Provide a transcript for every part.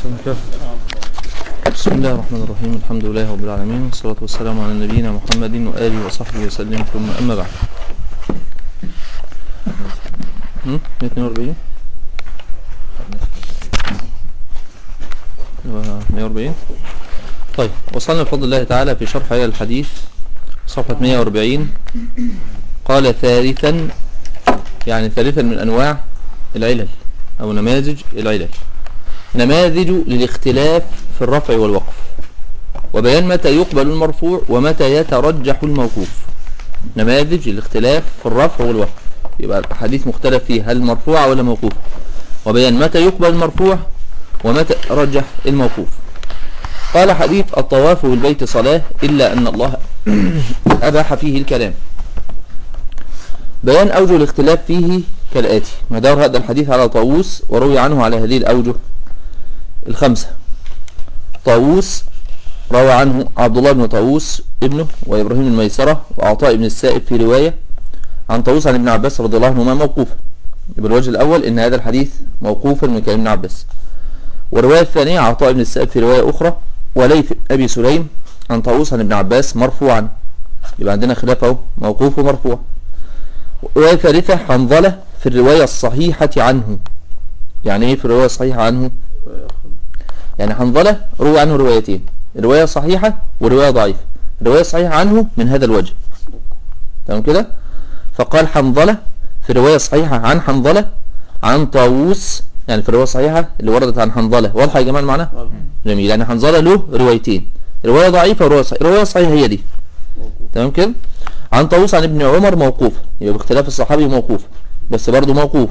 بسم الله الرحمن الرحيم الحمد لله رب العالمين والصلاة والسلام على نبينا محمد وآله وصحبه وسلم ثم أما بعد 142 140 طيب وصلنا بفضل الله تعالى في شرح آية الحديث صفحة 140 قال ثالثا يعني ثالثا من أنواع العلل أو نماذج العلل نماذج للاختلاف في الرفع والوقف وبيان متى يقبل المرفوع ومتى يترجح الموقوف نماذج للاختلاف في الرفع والوقف يبقى الحديث مختلف فيه هل مرفوع ولا موقوف وبيان متى يقبل المرفوع ومتى رجح الموقوف قال حديث الطواف بالبيت صلاة إلا أن الله أباح فيه الكلام بيان أوجه الاختلاف فيه كالآتي مدار هذا الحديث على طاووس وروي عنه على هذه الأوجه الخمسة طاووس روى عنه عبد الله بن طاووس ابنه وإبراهيم الميسرة وعطاء بن السائب في رواية عن طاووس عن ابن عباس رضي الله عنهما موقوفا يبقى الوجه الأول إن هذا الحديث موقوفا من كلام ابن عباس والرواية الثانية عطاء بن السائب في رواية أخرى وليث أبي سليم عن طاووس عن ابن عباس مرفوعا يبقى عندنا خلاف اهو موقوف ومرفوع الرواية الثالثة حنظلة في الرواية الصحيحة عنه يعني ايه في الرواية الصحيحة عنه يعني حنظلة روي عنه روايتين رواية صحيحة ورواية ضعيفة الرواية الصحيحة عنه من هذا الوجه تمام كده فقال حنظلة في الرواية الصحيحة عن حنظلة عن طاووس يعني في الرواية الصحيحة اللي وردت عن حنظلة واضحة يا جماعة المعنى جميل يعني حنظلة له روايتين رواية ضعيفة ورواية صحيحة الرواية الصحيحة هي دي تمام كده عن طاووس عن ابن عمر موقوف يبقى باختلاف الصحابي موقوف بس برضه موقوف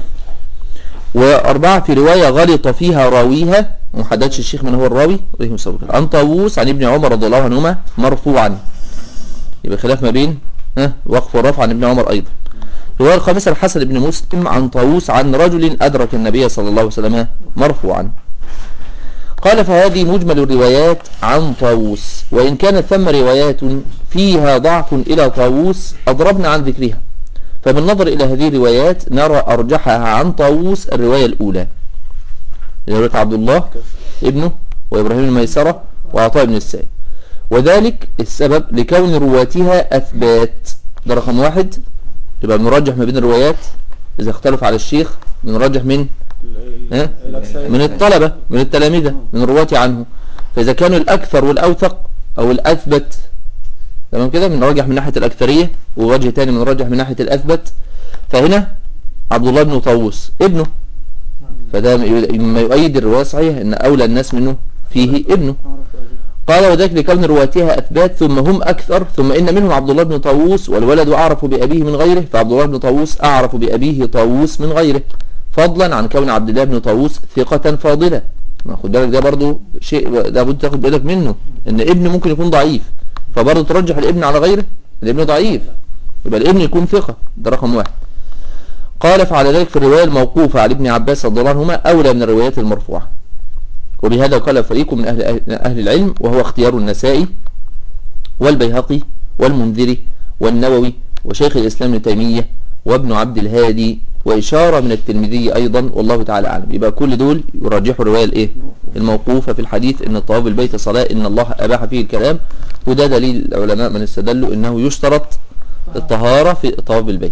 وأربعة في رواية غلط فيها راويها ومحددش الشيخ من هو الراوي عن طاووس عن ابن عمر رضي الله عنهما مرفوعا يبقى خلاف ما بين ها وقف والرفع عن ابن عمر أيضا الرواية الخامسة الحسن بن مسلم عن طاووس عن رجل أدرك النبي صلى الله عليه وسلم مرفوعا قال فهذه مجمل الروايات عن طاووس وإن كانت ثم روايات فيها ضعف إلى طاووس أضربنا عن ذكرها فبالنظر إلى هذه الروايات نرى أرجحها عن طاووس الرواية الأولى رواية عبد الله ابنه وإبراهيم الميسرة وعطاء بن السائب وذلك السبب لكون رواتها أثبات ده رقم واحد يبقى بنرجح ما بين الروايات إذا اختلف على الشيخ بنرجح من ها؟ من الطلبة من التلاميذة من الرواة عنه فإذا كانوا الأكثر والأوثق أو الأثبت تمام كده بنرجح من ناحية الأكثرية ووجه تاني بنرجح من ناحية الأثبت فهنا عبد الله بن طاووس ابنه فده مما يؤيد الرواية الصحيحة ان اولى الناس منه فيه ابنه قال وذلك لكون رواتها اثبات ثم هم اكثر ثم ان منهم عبد الله بن طاووس والولد اعرف بابيه من غيره فعبد الله بن طاووس اعرف بابيه طاووس من غيره فضلا عن كون عبد الله بن طاووس ثقة فاضلة ما خد بالك ده برضو شيء لابد تاخد بالك منه ان ابن ممكن يكون ضعيف فبرضو ترجح الابن على غيره الابن ضعيف يبقى الابن يكون ثقة ده رقم واحد قال فعلى ذلك في الرواية الموقوفة على ابن عباس رضي الله عنهما أولى من الروايات المرفوعة وبهذا قال فريق من أهل, أهل العلم وهو اختيار النسائي والبيهقي والمنذري والنووي وشيخ الإسلام ابن تيمية وابن عبد الهادي وإشارة من الترمذي أيضا والله تعالى أعلم يبقى كل دول يرجحوا الرواية الإيه الموقوفة في الحديث إن الطواف بالبيت صلاة إن الله أباح فيه الكلام وده دليل العلماء من استدلوا إنه يشترط الطهارة في الطواف بالبيت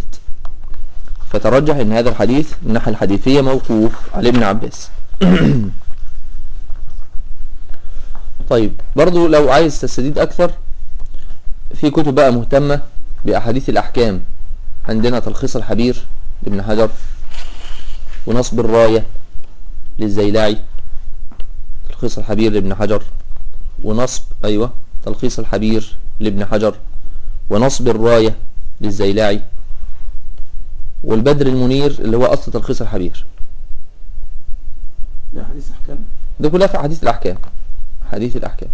فترجح ان هذا الحديث من الناحيه الحديثيه موقوف على ابن عباس طيب برضو لو عايز تستزيد اكثر في كتب بقى مهتمة باحاديث الاحكام عندنا تلخيص الحبير لابن حجر ونصب الراية للزيلاعي تلخيص الحبير لابن حجر ونصب ايوه تلخيص الحبير لابن حجر ونصب الراية للزيلاعي والبدر المنير اللي هو أصل تلخيص الحبير ده حديث أحكام ده كلها في حديث الأحكام حديث الأحكام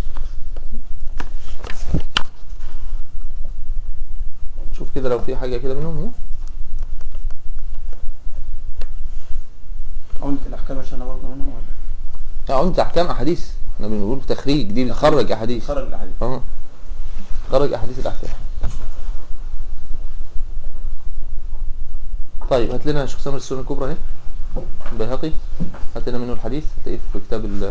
شوف كده لو في حاجة كده منهم هنا عملة الأحكام عشان برضه منهم ولا لا عمدة أحكام أحاديث احنا بنقول تخريج دي بتخرج أحاديث خرج الأحاديث اه خرج أحاديث الأحكام طيب هات لنا يا شيخ سامر السنة الكبرى اهي البيهقي هات لنا منه الحديث تلاقيه في كتاب ال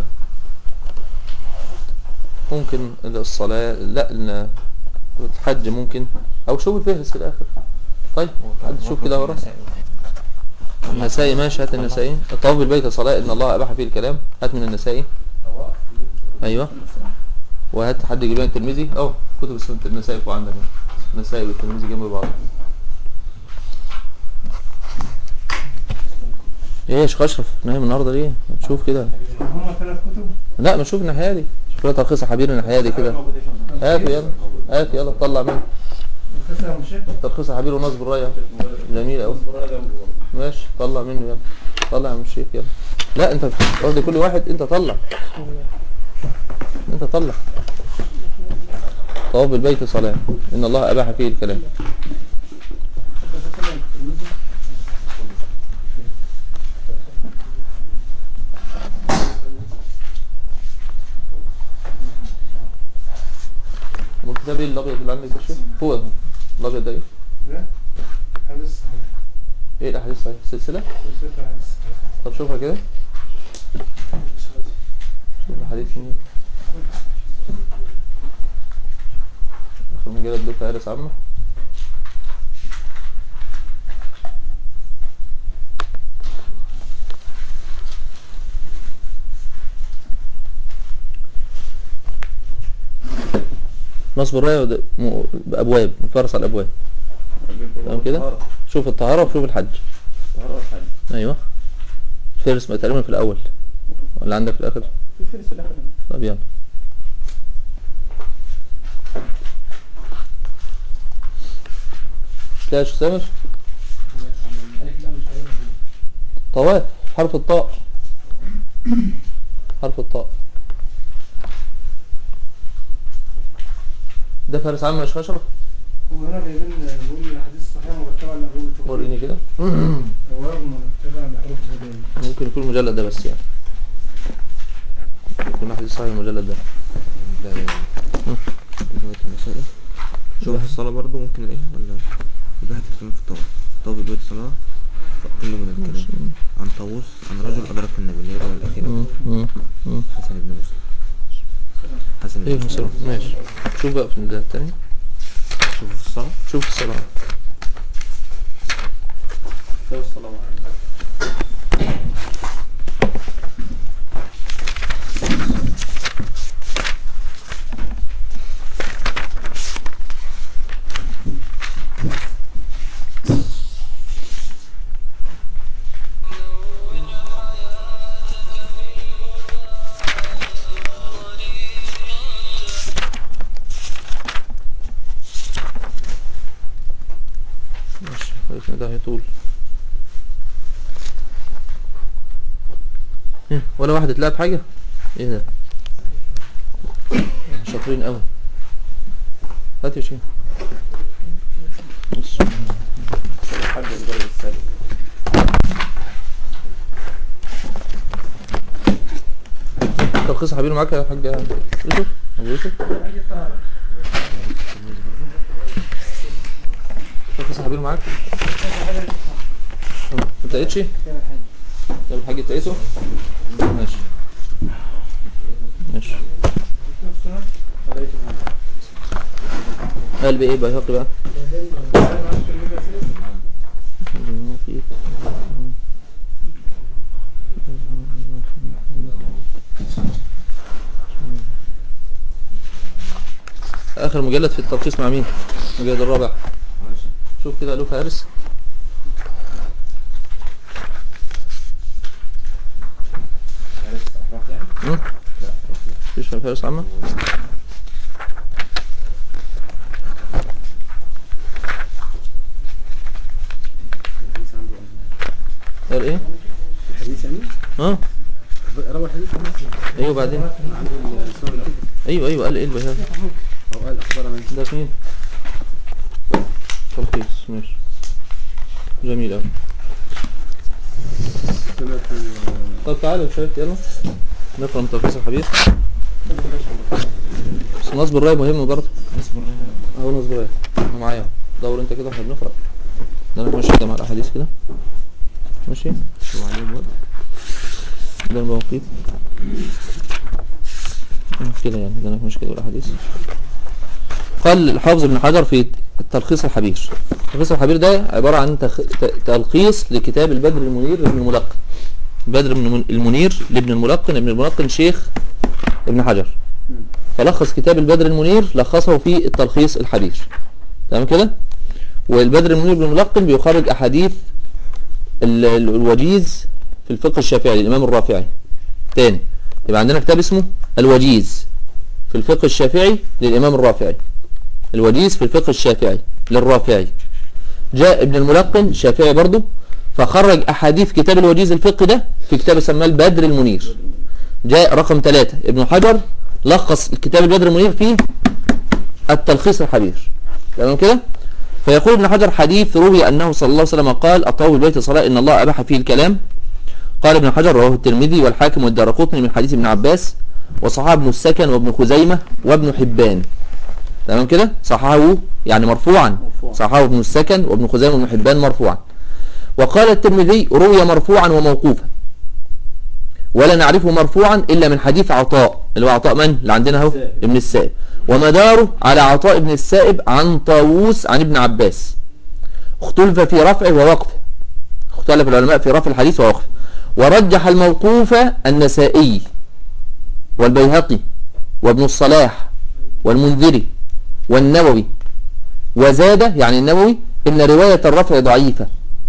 ممكن الصلاة لا ال- الحج ممكن او شوف الفهرس في الاخر طيب حد شوف كده ورا النسائي ماشي هات النسائي الطواف بالبيت صلاة ان الله اباح فيه الكلام هات من النسائي ايوه وهات حد يجيب لنا الترمذي اه كتب السنة النسائي فوق عندك هنا. النسائي والترمذي جنب بعض ايه يا شيخ اشرف نايم النهارده ليه ما تشوف كده هما ثلاث كتب لا ما تشوف الناحيه دي شوف لها تلخيص حبير الناحيه دي كده هات يلا هات يلا طلع منه القصة يا مشيخ تلخيص حبير ونصب الرايه جميل قوي ماشي طلع منه يلا طلع يا عم الشيخ يلا لا انت قصدي كل واحد انت طلع انت طلع طواف بالبيت صلاة ان الله اباح فيه الكلام والكتاب ايه الابيض اللي عندك ده شيخ هو ده. الابيض ده ايه ده حديث صحيح ايه الاحاديث الصحيحة؟ السلسله سلسلة حديث صحيح طب شوفها كده شوف الحديث مين اخر من كده ادوك فارس عامة نصب الراية ود- م- بأبواب فارس على الأبواب تمام كده شوف الطهارة وشوف الحج ايوه فارس ما تقريبا في الاول ولا عندك في الاخر في فلس في الاخر طب يلا تلاقي يا شيخ سامر طواف حرف الطاء حرف الطاء ده فارس عام يا شيخ اشرف وهنا جايبين بيقول الحديث الصحيح مرتبة على الأبواب الفقهية. وريني كده أبواب مرتبة على حروف الهدايا ممكن يكون المجلد ده بس يعني يكون احد صحيح المجلد ده شوف الصلاة برضو ممكن الاقيها ولا يبقى هتكلم في الطواف طواف البيت صلاة كله من الكلام عن طاووس عن رجل أدرك النبي اللي هي الرواية الأخيرة مم. مم. مم. حسن بن مسلم حسن ايه بن مسلم مسلم ماشي شوف بقى في المجلد التاني شوف في الصلاة شوف الصلاة كتاب الصلاة ماشي كويس إن ده هيطول إيه، ولا واحد اتلعب حاجة ايه ده شاطرين قوي هات يا شيخ بص. الحج الجاي السابق تلخيص حبيبي معاك يا حاج يوسف ابو يوسف تلخيص حبيبي معاك انت لقيتش طب الحاج انت لقيته ماشي ماشي قلب ايه بقى يحط بقى اخر مجلد في التلخيص مع مين المجلد الرابع شوف كده له فارس مم؟ مفيش فارس عامة قال ايه الحديث يعني اه روى الحديث ايوه بعدين عند السنة ايوه ايوه قال ايه البيان أو قال أخبرنا ده مين تلخيص ماشي جميل اوي سنة طب تعالى يا شباب يلا نقرا من تلخيص الحبيب بس نصب الراي مهم برضه اهو نصب الراي انا معايا اهو. دور انت كده واحنا بنقرا ده انا ماشي كده مع الاحاديث كده ماشي هو عليه بود ده المواقيت مشكلة يعني ده مشكلة الأحاديث قال الحافظ ابن حجر في التلخيص الحبير التلخيص الحبير ده عبارة عن تخ... ت- تلخيص لكتاب البدر المنير لابن الملقن بدر بن المنير لابن الملقن ابن الملقن شيخ ابن حجر فلخص كتاب البدر المنير لخصه في التلخيص الحبير تمام كده والبدر المنير بن الملقن بيخرج أحاديث ال- ال- الوجيز في الفقه الشافعي للإمام الرافعي تاني يبقى عندنا كتاب اسمه الوجيز في الفقه الشافعي للإمام الرافعي الوجيز في الفقه الشافعي للرافعي جاء ابن الملقن شافعي برضه فخرج أحاديث كتاب الوجيز الفقه ده في كتاب سماه البدر المنير جاء رقم ثلاثة ابن حجر لخص الكتاب البدر المنير فيه التلخيص الحبير تمام كده فيقول ابن حجر حديث روي أنه صلى الله عليه وسلم قال أطووا البيت صلاة إن الله أباح فيه الكلام قال ابن حجر رواه الترمذي والحاكم والدارقطني من حديث ابن عباس وصححه ابن السكن وابن خزيمة وابن حبان تمام كده صححه يعني مرفوعا مرفوعا. صححه ابن السكن وابن خزيمة وابن حبان مرفوعا وقال الترمذي روي مرفوعا وموقوفا ولا نعرفه مرفوعا إلا من حديث عطاء اللي هو عطاء من اللي عندنا اهو السائب. ابن السائب ومداره على عطاء ابن السائب عن طاووس عن ابن عباس اختلف في رفعه ووقفه اختلف العلماء في رفع الحديث ووقفه ورجح الموقوف النسائي والبيهقي وابن الصلاح والمنذري والنووي وزاد يعني النووي ان رواية الرفع ضعيفة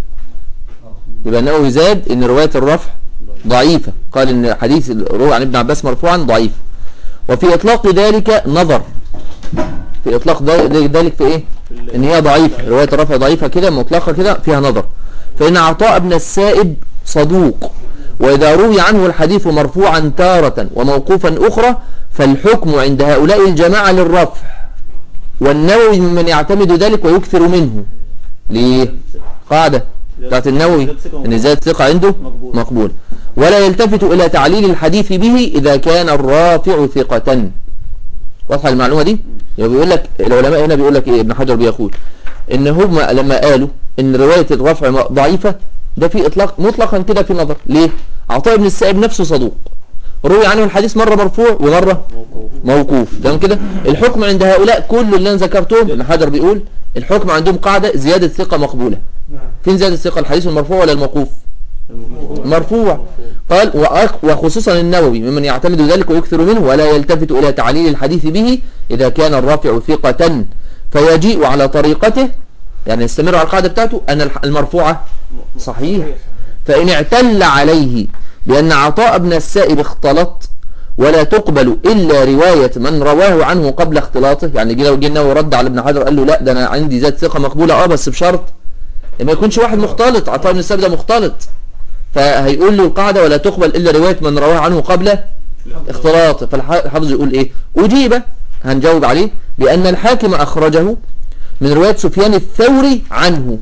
يبقى النووي زاد ان رواية الرفع ضعيفة قال ان حديث روى عن ابن عباس مرفوعا ضعيف وفي اطلاق ذلك نظر في اطلاق ذل- ذلك في ايه ان هي ضعيفة رواية الرفع ضعيفة كده مطلقة كده فيها نظر فان عطاء ابن السائب صدوق واذا روي عنه الحديث مرفوعا تارة وموقوفا اخرى فالحكم عند هؤلاء الجماعة للرفع والنووي ممن يعتمد ذلك ويكثر منه ليه قاعدة بتاعت النووي ان زيادة ثقة عنده مقبول. مقبول ولا يلتفت الى تعليل الحديث به اذا كان الرافع ثقة واضحة المعلومة دي يبقى بيقول لك العلماء هنا بيقول لك ايه ابن حجر بيقول ان هم لما قالوا ان رواية الرفع م- ضعيفة ده في اطلاق مطلقا كده في نظر ليه عطاء بن السائب نفسه صدوق روي عنه الحديث مرة مرفوع ومرة موقوف موقوف تمام كده الحكم عند هؤلاء كل اللي انا ذكرتهم ابن حجر بيقول الحكم عندهم قاعدة زيادة ثقة مقبولة نعم فين زيادة الثقة الحديث المرفوع ولا الموقوف الموقوف. مرفوع قال وأخ- وخصوصا النووي ممن يعتمد ذلك ويكثر منه ولا يلتفت إلى تعليل الحديث به إذا كان الرافع ثقة فيجيء على طريقته يعني يستمر على القاعدة بتاعته أن الح- المرفوعة صحيح فإن اعتل عليه بأن عطاء بن السائب اختلط ولا تقبل إلا رواية من رواه عنه قبل اختلاطه يعني جه لو جه النووي رد على ابن حجر قال له لا ده أنا عندي ذات ثقة مقبولة اه بس بشرط ما يكونش واحد مختلط عطاء بن السائب ده مختلط فهيقول له القاعدة ولا تقبل إلا رواية من رواه عنه قبل اختلاطه فالحافظ يقول إيه أجيب هنجاوب عليه بأن الحاكم أخرجه من رواية سفيان الثوري عنه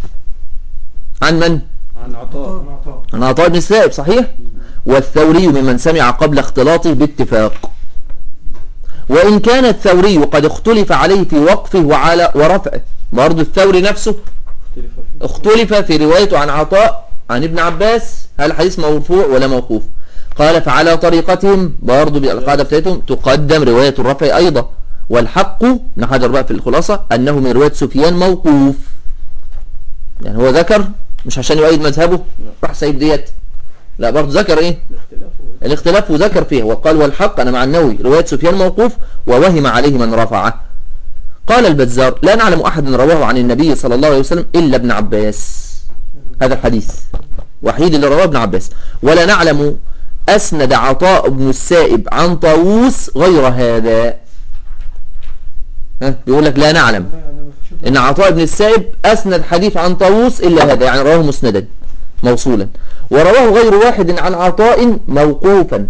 عن من؟ عن عطاء عن عطاء عن عطاء بن السائب صحيح والثوري ممن سمع قبل اختلاطه باتفاق وإن كان الثوري قد اختلف عليه في وقفه وعلى ورفعه برضه الثوري نفسه اختلف فيه. اختلف في روايته عن عطاء عن ابن عباس هل الحديث مرفوع ولا موقوف قال فعلى طريقتهم برضه بالقاعدة بتاعتهم تقدم رواية الرفع أيضا والحق ابن حجر بقى في الخلاصة أنه من رواية سفيان موقوف يعني هو ذكر مش عشان يؤيد مذهبه راح سايب ديت لا برضه ذكر ايه الاختلاف هو- الاختلاف وذكر فيه وقال والحق أنا مع النووي رواية سفيان موقوف ووهم عليه من رفعه قال البزار لا نعلم أحد رواه عن النبي صلى الله عليه وسلم إلا ابن عباس هذا الحديث وحيد اللي رواه ابن عباس ولا نعلم أسند عطاء بن السائب عن طاووس غير هذا ها بيقول لك لا نعلم لا، أنا ما فيش- إن عطاء بن السائب أسند حديث عن طاووس إلا هذا يعني رواه مسندا موصولا ورواه غير واحد عن عطاء موقوفا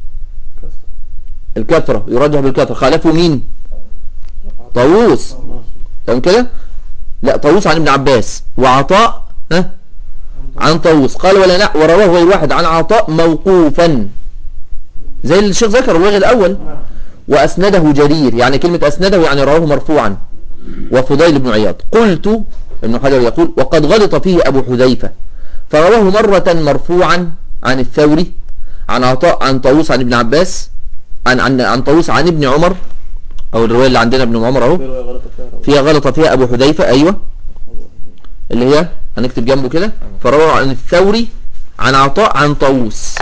الكثرة يرجح بالكثرة خالفه مين طاووس تمام كده لا طاووس عن ابن عباس وعطاء ها عن طاووس قال ولا لا ورواه غير واحد عن عطاء موقوفا زي الشيخ ذكر الوجه الأول نعم. وأسنده جرير يعني كلمة أسنده يعني رواه مرفوعا وفضيل بن عياض قلت ابن حجر يقول وقد غلط فيه أبو حذيفة فرواه مرة مرفوعا عن الثوري عن عطاء عن طاووس عن ابن عباس عن عن عن طاووس عن ابن عمر او الروايه اللي عندنا ابن عمر اهو في رواية غلط فيها رواه. فيها غلطة فيها أبو حذيفة أيوة اللي هي هنكتب جنبه كده فروى عن الثوري عن عطاء عن طاووس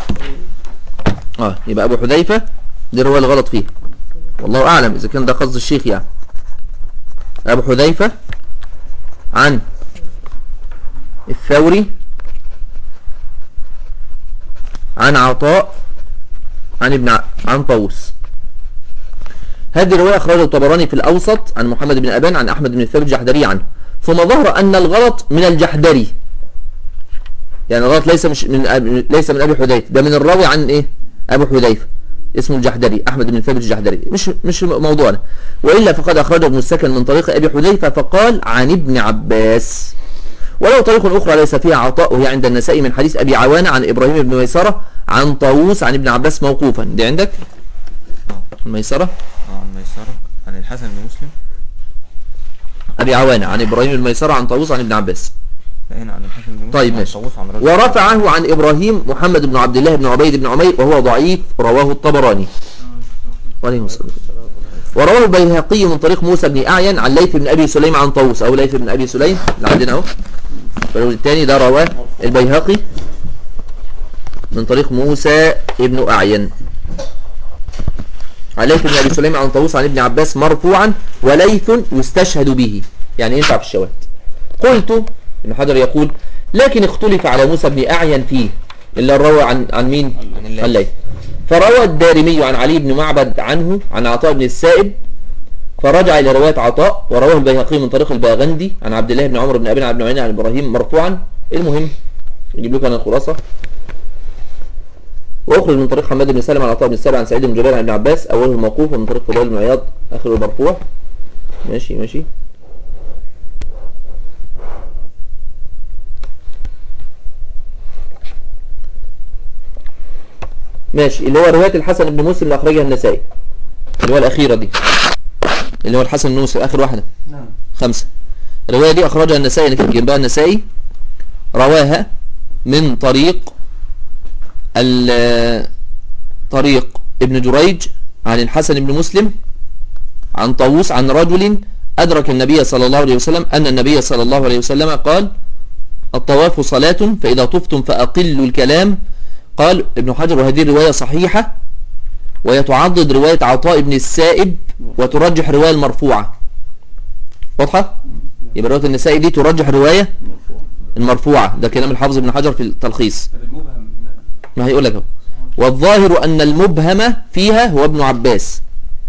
اه يبقى أبو حذيفة دي الرواية الغلط فيها والله أعلم إذا كان ده قصد الشيخ يعني أبو حذيفة عن الثوري عن عطاء عن ابن ع- عن طاووس هذه الرواية أخرجها الطبراني في الأوسط عن محمد بن أبان عن أحمد بن ثابت الجحدري عنه ثم ظهر أن الغلط من الجحدري يعني الغلط ليس مش من أب... ليس من أبي حذيفة ده من الراوي عن إيه أبو حذيفة اسمه الجحدري أحمد بن ثابت الجحدري مش مش موضوعنا وإلا فقد أخرجه ابن السكن من طريق أبي حذيفة فقال عن ابن عباس ولو طريق أخرى ليس فيها عطاء وهي عند النسائي من حديث أبي عوانة عن إبراهيم بن ميسرة عن طاووس عن ابن عباس موقوفا دي عندك الميسرة اه عن ميسرة عن الحسن بن مسلم أبي عوانة عن إبراهيم الميسرة عن طاووس عن ابن عباس لا هنا عن الحسن بن مسلم طيب عن ماشي. طاووس عن رجل ورفعه عن إبراهيم محمد بن عبد الله بن عبيد بن عمير وهو ضعيف رواه الطبراني وعليهم السلام ورواه البيهقي من طريق موسى بن أعين عن ليث بن أبي سليم عن طاووس أو ليث بن أبي سليم اللي عندنا أهو الرجل الثاني ده رواه البيهقي من طريق موسى بن أعين عن ليث بن أبي سليم عن طاووس عن ابن عباس مرفوعا وليث يستشهد به يعني ينفع في الشواهد قلت ابن حجر يقول لكن اختلف على موسى بن أعين فيه إلا الروى عن عن مين؟ عن الليث. الليث فروى الدارمي عن علي بن معبد عنه عن عطاء بن السائب فرجع إلى رواية عطاء ورواه البيهقي من طريق الباغندي عن عبد الله بن عمر بن أبي عبد بن عن إبراهيم مرفوعا المهم يجيب لكم أنا الخلاصة وأخرج من طريق حماد بن سلمة عن عطاء بن السائب عن سعيد بن جبير عن ابن عباس أوله الموقوف ومن طريق فضيل بن عياض آخره المرفوع ماشي ماشي ماشي اللي هو رواية الحسن بن مسلم اللي أخرجها النسائي اللي هو الأخيرة دي اللي هو الحسن بن مسلم آخر واحدة نعم خمسة الرواية دي أخرجها النسائي اللي كانت جنبها النسائي رواها من طريق ال- طريق ابن جريج عن الحسن بن مسلم عن طاووس عن رجل أدرك النبي صلى الله عليه وسلم أن النبي صلى الله عليه وسلم قال الطواف صلاة فإذا طفتم فأقلوا الكلام قال ابن حجر وهذه الرواية صحيحة ويتعضد رواية عطاء بن السائب وترجح رواية المرفوعة واضحة؟ يبقى رواية النسائي دي ترجح رواية المرفوعة ده كلام الحافظ ابن حجر في التلخيص طب المبهم هنا ما هيقول لك اهو والظاهر أن المبهم فيها هو ابن عباس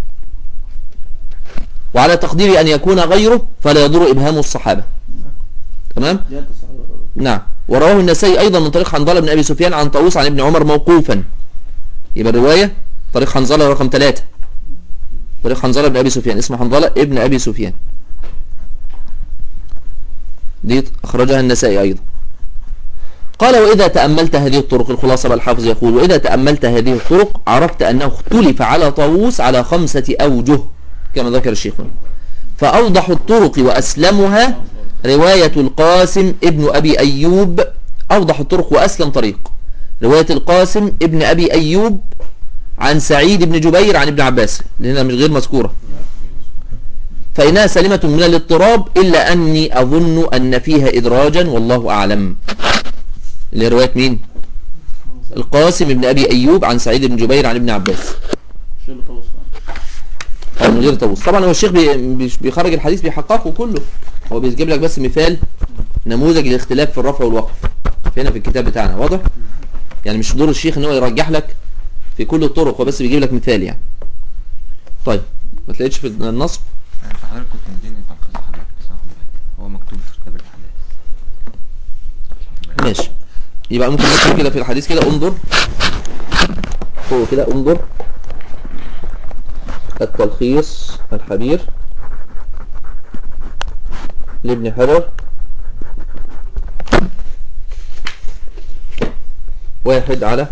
وعلى تقدير أن يكون غيره فلا يضر إبهام الصحابة تمام؟ دي انت صحيح ولا غلط؟ نعم ورواه النسائي أيضا من طريق حنظلة بن أبي سفيان عن طاووس عن ابن عمر موقوفا يبقى الرواية طريق حنظلة رقم ثلاثة طريق حنظلة بن أبي سفيان اسمه حنظلة ابن أبي سفيان دي أخرجها النسائي أيضا قال وإذا تأملت هذه الطرق الخلاصة بقى الحافظ يقول وإذا تأملت هذه الطرق عرفت أنه اختلف على طاووس على خمسة أوجه كما ذكر الشيخ هنا فأوضح الطرق وأسلمها رواية القاسم ابن أبي أيوب أوضح الطرق وأسلم طريق رواية القاسم ابن أبي أيوب عن سعيد بن جبير عن ابن عباس لأنها مش غير مذكورة فإنها سلمة من الاضطراب إلا أني أظن أن فيها إدراجا والله أعلم اللي هي رواية مين القاسم ابن أبي أيوب عن سعيد بن جبير عن ابن عباس شيل طاووس بقى. أو من غير طاووس طبعا هو الشيخ بي- بيش- بيخرج الحديث بيحققه كله هو بيجيب لك بس مثال نموذج الاختلاف في الرفع والوقف هنا في الكتاب بتاعنا واضح يعني مش دور الشيخ ان هو يرجح لك في كل الطرق هو بس بيجيب لك مثال يعني طيب ما تلاقيش في النصب يعني انت حضرتك كنت مديني تلخيص حضرتك بس واخد بالك هو مكتوب في كتاب الحديث ماشي يبقى ممكن نكتب كده في الحديث كده انظر فوق كده انظر التلخيص الحبير لابن حجر واحد على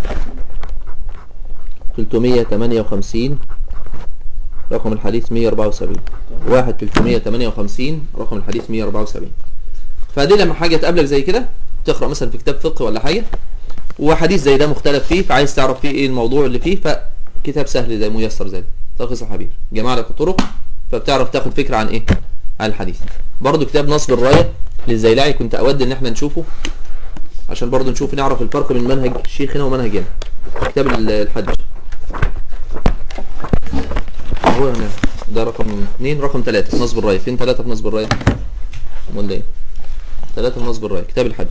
358 رقم الحديث 174 واحد 358 رقم الحديث 174 فدي لما حاجة تقابلك زي كده تقرأ مثلا في كتاب فقه ولا حاجة وحديث زي ده مختلف فيه فعايز تعرف فيه ايه الموضوع اللي فيه فكتاب سهل زي ميسر زي ده تلخيص الحبير جمع لك الطرق فبتعرف تاخد فكرة عن ايه عن الحديث برضو كتاب نصب الراية للزيلعي كنت اود ان احنا نشوفه عشان برضو نشوف نعرف الفرق بين منهج الشيخ هنا ومنهج هنا كتاب ال- الحج هو هنا ده رقم اثنين رقم ثلاثة في نصب الراية فين ثلاثة في نصب الراية امال ايه ثلاثة في نصب الراية كتاب الحج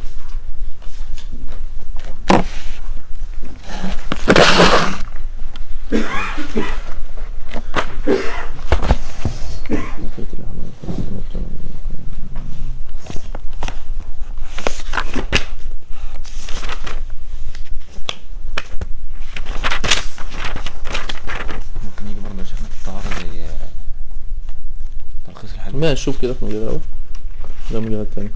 ممكن يجي برضه يا شيخنا في الطهارة زي تلخيص الحديث ما شوف كده في مجال اول ده مجال تاني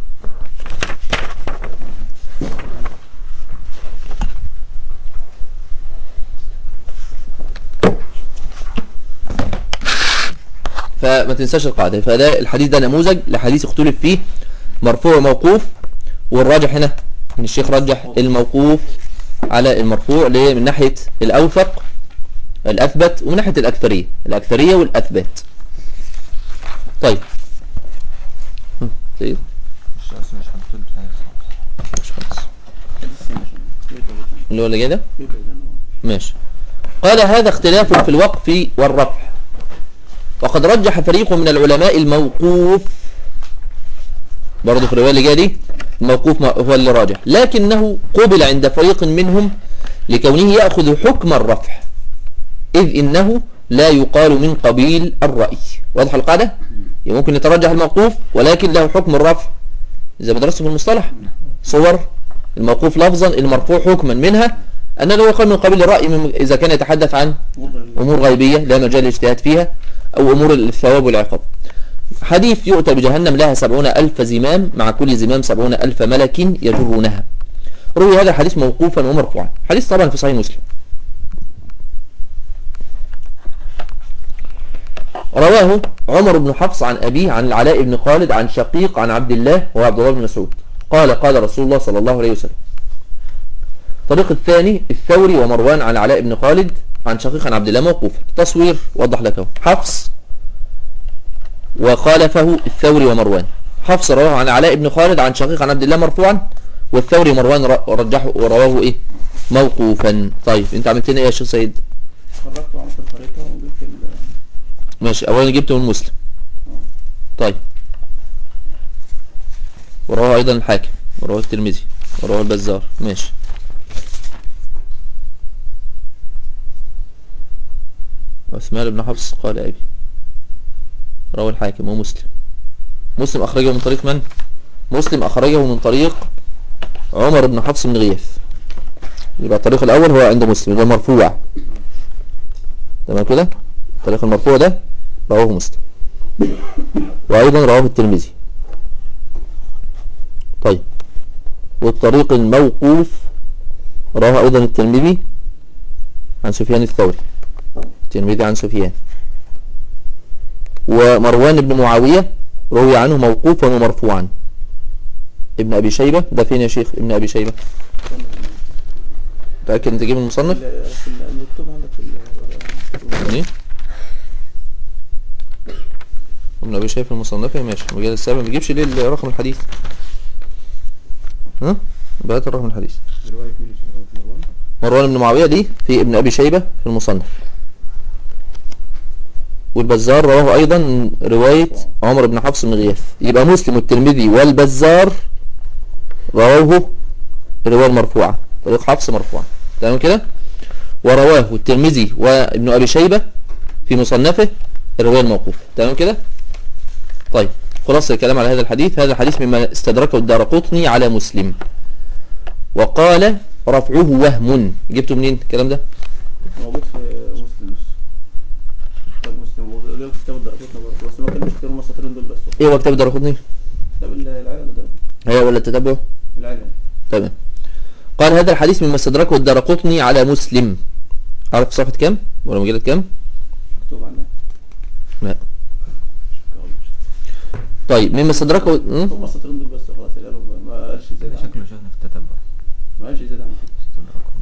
فما تنساش القاعدة فده الحديث ده نموذج لحديث اختلف فيه مرفوع وموقوف والراجح هنا ان الشيخ رجح الموقوف على المرفوع ليه من ناحية الأوثق الأثبت ومن ناحية الأكثرية الأكثرية والأثبات طيب هم، طيب مش أصلا مش هنطول في حاجة خالص. مش خلاص اللي هو اللي جاي ده ماشي قال هذا اختلاف في الوقف والرفع وقد رجح فريق من العلماء الموقوف برضه في الرواية اللي جايه دي الموقوف ما- هو اللي راجح لكنه قبل عند فريق منهم لكونه يأخذ حكم الرفع إذ إنه لا يقال من قبيل الرأي واضح القاعدة؟ يعني ممكن يترجح الموقوف ولكن له حكم الرفع زي ما درسته في المصطلح صور الموقوف لفظا المرفوع حكما منها أنه لا يقال من قبيل الرأي من- إذا كان يتحدث عن أمور غيبية لا مجال للاجتهاد فيها أو أمور الثواب والعقاب حديث يؤتى بجهنم لها سبعون ألف زمام مع كل زمام سبعون ألف ملك يجرونها روي هذا الحديث موقوفا ومرفوعا حديث طبعا في صحيح مسلم رواه عمر بن حفص عن أبيه عن العلاء بن خالد عن شقيق عن عبد الله وعبد الله بن مسعود قال قال رسول الله صلى الله عليه وسلم الطريق الثاني الثوري ومروان عن العلاء بن خالد عن شقيق عن عبد الله موقوفا تصوير وضح لك اهو حفص وخالفه الثوري ومروان حفص رواه عن علاء بن خالد عن شقيق عن عبد الله مرفوعا والثوري ومروان ر- رجحه ورواه ايه موقوفا طيب انت عملت لنا ايه يا شيخ سيد خرجت وعملت الخريطة وجبت ال ماشي اولا جبته من مسلم طيب ورواه ايضا الحاكم ورواه الترمذي ورواه البزار ماشي عثمان بن حفص قال ابي رواه الحاكم ومسلم مسلم اخرجه من طريق من مسلم اخرجه من طريق عمر بن حفص بن غياث يبقى الطريق الاول هو عند مسلم يبقى مرفوع تمام كده الطريق المرفوع ده رواه مسلم وأيضا رواه الترمذي طيب والطريق الموقوف رواه أيضا الترمذي عن سفيان الثوري الترمذي عن سفيان ومروان بن معاوية روي عنه موقوفا ومرفوعا ابن أبي شيبة ده فين يا شيخ ابن أبي شيبة متأكد أنت تجيب المصنف في ال- المكتوب عندك في ال- يعني ابن ابي شايف المصنفه ماشي مجال السابع ما بيجيبش ليه ال- رقم الحديث ها بهات الرقم الحديث رواية مين يا شيخ؟ رواية مروان؟ مروان بن معاويه دي في ابن ابي شيبه في المصنف والبزار رواه ايضا من روايه عمر بن حفص بن غياث يبقى مسلم والترمذي والبزار رواه الروايه المرفوعه طريق حفص مرفوعه تمام كده ورواه الترمذي وابن ابي شيبه في مصنفه الروايه الموقوفه تمام كده طيب خلاص الكلام على هذا الحديث هذا الحديث مما استدركه الدارقطني على مسلم وقال رفعه وهم جبته منين الكلام ده موجود في مسلم بس كتاب مسلم وغير كتاب الدرجات برضه بس ما كانش كتير هم السطرين دول بس ايه هو كتاب الدارقطني كتاب ال- العلم ده هي ولا التتبع العلم تمام قال هذا الحديث مما استدركه الدارقطني على مسلم عارف صفحة كام ولا مجلد كام مكتوب عنه لا طيب مما استدركه م? هم السطرين دول بس خلاص العلم ما قالش زيادة عن شكله شيخنا في التتبع ما قالش زيادة عن كده استدركهم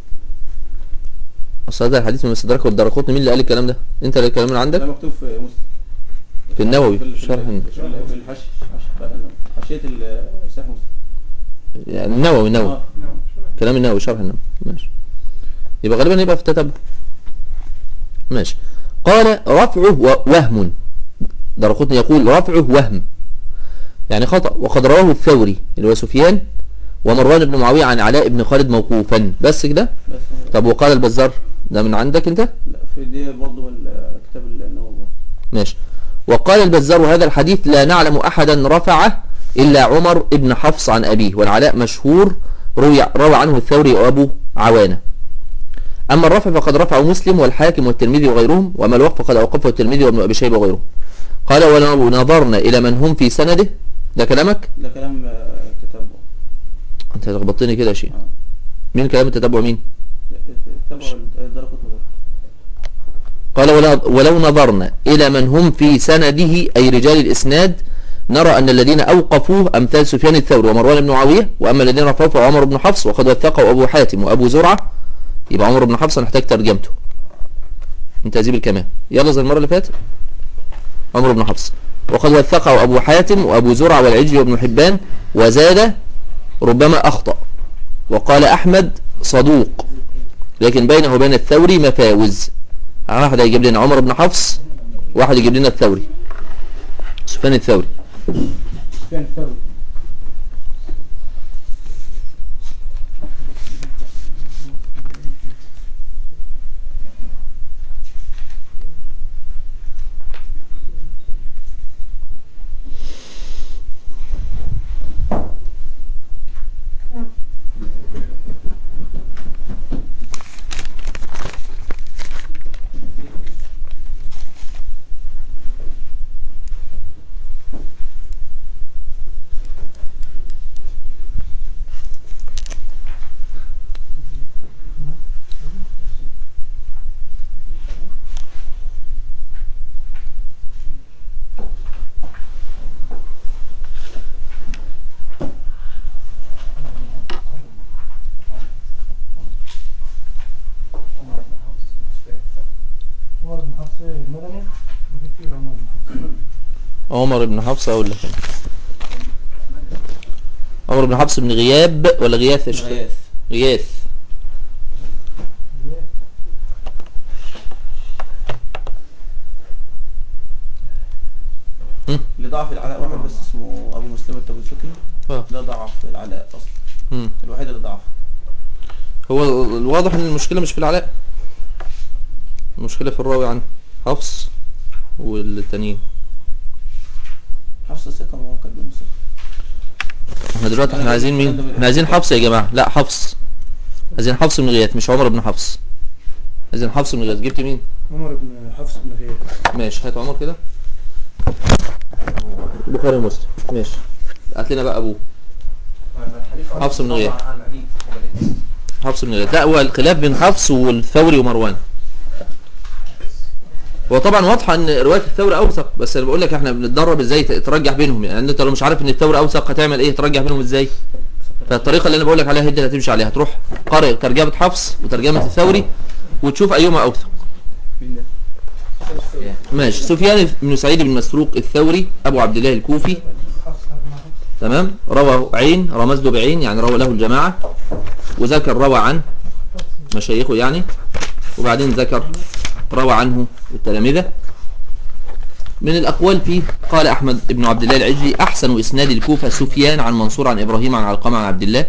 اصل هذا الحديث من مستدرك والدرقوطني مين اللي قال الكلام ده انت اللي الكلام من ده عندك مكتوب في مسلم في النووي، في ال- في شرح ال- الن- في ال- في الحش حش- بقى النووي. حاشية ال- صحيح مسلم يعني النووي النووي اه كلام النووي شرح النووي ماشي يبقى غالبا يبقى في التتبع ماشي قال رفعه و- وهم درقطني يقول رفعه وهم يعني خطأ وقد رواه الثوري اللي هو سفيان ومروان بن معاوية عن علاء بن خالد موقوفا بس كده بس طب وقال البزار ده من عندك انت لا في دي برضه الكتاب النووي برضه. ماشي وقال البزار هذا الحديث لا نعلم أحدا رفعه إلا عمر بن حفص عن أبيه والعلاء مشهور روي, روى عنه الثوري وأبو عوانة أما الرفع فقد رفعه مسلم والحاكم والترمذي وغيرهم وأما الوقف فقد أوقفه الترمذي وابن أبي شيبة وغيرهم قال ولو نظرنا إلى من هم في سنده ده كلامك ده كلام آه، التتبع أنت لخبطتني كده يا شيخ اه مين كلام التتبع مين تتبع الدرجة نظر قال ولا- ولو نظرنا إلى من هم في سنده أي رجال الإسناد نرى أن الذين أوقفوه أمثال سفيان الثوري ومروان بن معاوية وأما الذين رفعوه فعمر بن حفص وقد وثقه أبو حاتم وأبو زرعة يبقى عمر بن حفص نحتاج ترجمته من تهذيب الكمال يلا زي المرة اللي فاتت عمر بن حفص وقد وثقه أبو حاتم وأبو زرعة والعجلي وابن حبان وزاد ربما أخطأ وقال أحمد صدوق لكن بينه وبين الثوري مفاوز واحد هيجيب لنا عمر بن حفص واحد يجيب لنا الثوري سفيان الثوري سفيان الثوري عمر بن حفص مدني وفي كتير عمر بن حفص عمر بن حفص اقول لك عمر بن حفص بن غياب ولا غياث يا شيخ؟ غياث غياث اللي ضعف العلاء واحد بس اسمه ابو مسلم التبوسكي اه ده ضعف العلاء اصلا مم. الوحيد اللي ضعف هو الواضح ان المشكله مش في العلاء المشكله في الراوي عنه حفص والتانيين حفص الثقة ما هو كان بين الثقة احنا دلوقتي احنا عايزين مين احنا عايزين حفص يا جماعه لا حفص عايزين حفص بن غياث مش عمر بن حفص عايزين حفص بن غياث جبت مين عمر بن حفص بن غياث ماشي هات عمر كده البخاري ومسلم ماشي هات لنا بقى ابوه حفص بن غياث حفص بن غياث لا هو الخلاف بين حفص والثوري ومروان هو طبعا واضحه ان روايه الثوري اوثق بس انا بقول لك احنا بنتدرب ازاي ت- ترجح بينهم يعني انت لو مش عارف ان الثوري اوثق هتعمل ايه ترجح بينهم ازاي فالطريقه اللي انا بقول لك عليها هي اللي هتمشي عليها تروح قارئ ترجمه حفص وترجمه الثوري وتشوف ايهما اوثق مين ده؟ ماشي سفيان بن سعيد بن مسروق الثوري ابو عبد الله الكوفي حفص بن حفص تمام روى عين رمز له بعين يعني روى له الجماعة وذكر روى عن مشايخه يعني وبعدين ذكر روى عنه التلامذة من الأقوال فيه قال أحمد بن عبد الله العجلي أحسن إسناد الكوفة سفيان عن منصور عن إبراهيم عن علقمة عن عبد الله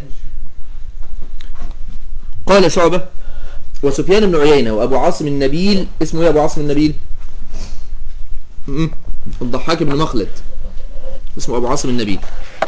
قال شعبة وسفيان بن عيينة وأبو عاصم النبيل اسمه إيه أبو عاصم النبيل م- الضحاك بن مخلد اسمه أبو عاصم النبيل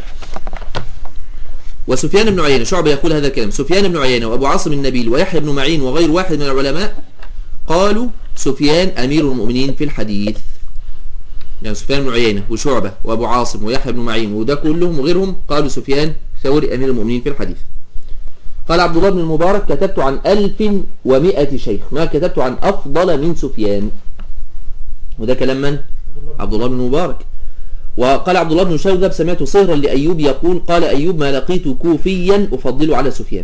وسفيان بن عيينة شعبة يقول هذا الكلام سفيان بن عيينة وأبو عاصم النبيل ويحيى بن معين وغير واحد من العلماء قالوا سفيان أمير المؤمنين في الحديث يعني سفيان بن عيينة وشعبة وأبو عاصم ويحيى بن معين وده كلهم وغيرهم قالوا سفيان ثوري أمير المؤمنين في الحديث قال عبد الله بن المبارك كتبت عن ألف ومائة شيخ ما كتبت عن أفضل من سفيان وده كلام من؟ عبد الله بن المبارك وقال عبد الله بن شوذب سمعت صهرا لأيوب يقول قال أيوب ما لقيت كوفيا أفضل على سفيان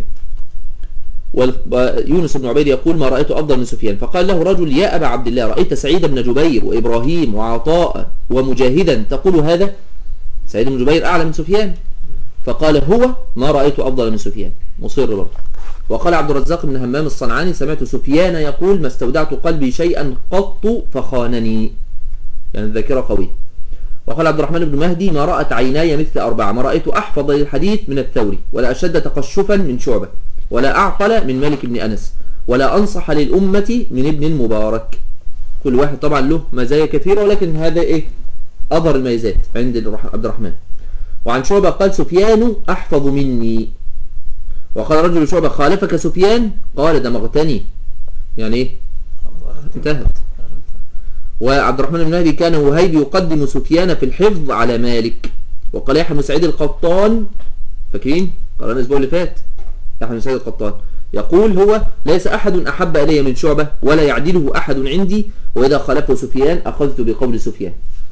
ويونس بن عبيد يقول ما رأيت أفضل من سفيان فقال له رجل يا أبا عبد الله رأيت سعيد بن جبير وإبراهيم وعطاء ومجاهدا تقول هذا سعيد بن جبير أعلى من سفيان فقال هو ما رأيت أفضل من سفيان مصر برضه وقال عبد الرزاق بن همام الصنعاني سمعت سفيان يقول ما استودعت قلبي شيئا قط فخانني يعني الذاكرة قوية وقال عبد الرحمن بن مهدي ما رأت عيناي مثل أربعة ما رأيت أحفظ للحديث من الثوري ولا أشد تقشفا من شعبة ولا أعقل من مالك بن أنس ولا أنصح للأمة من ابن المبارك كل واحد طبعا له مزايا كثيرة ولكن هذا إيه أظهر الميزات عند عبد الرحمن وعن شعبة قال سفيان أحفظ مني وقال رجل شعبة خالفك سفيان قال دمغتني يعني إيه انتهت وعبد الرحمن بن مهدي كان وهيب يقدم سفيان في الحفظ على مالك وقال يحيى بن سعيد القطان فاكرين قال الاسبوع اللي فات يحيى بن سعيد القطان يقول هو ليس أحد أحب إلي من شعبة ولا يعدله أحد عندي وإذا خالفه سفيان أخذت بقول سفيان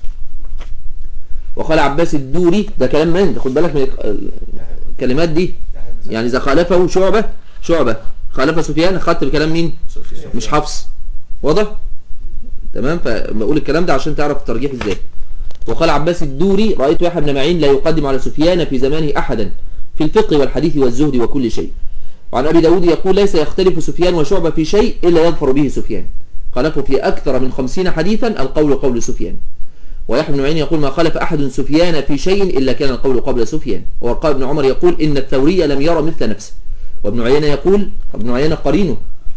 وقال عباس الدوري ده كلام من خد بالك من الكلمات دي يعني إذا خالفه شعبة شعبة خالف سفيان أخذت بكلام مين مش حفص واضح تمام فبقول الكلام ده عشان تعرف الترجيح ازاي وقال عباس الدوري رأيت يحيى بن معين لا يقدم على سفيان في زمانه أحدا في الفقه والحديث والزهد وكل شيء وعن أبي داود يقول ليس يختلف سفيان وشعبة في شيء إلا يظفر به سفيان خلفوا في أكثر من خمسين حديثا القول قول سفيان ويحيى بن معين يقول ما خلف أحد سفيان في شيء إلا كان القول قبل سفيان وقال ابن عمر يقول إن الثوري لم يرى مثل نفسه وابن عيينة يقول ابن عيينة قرينه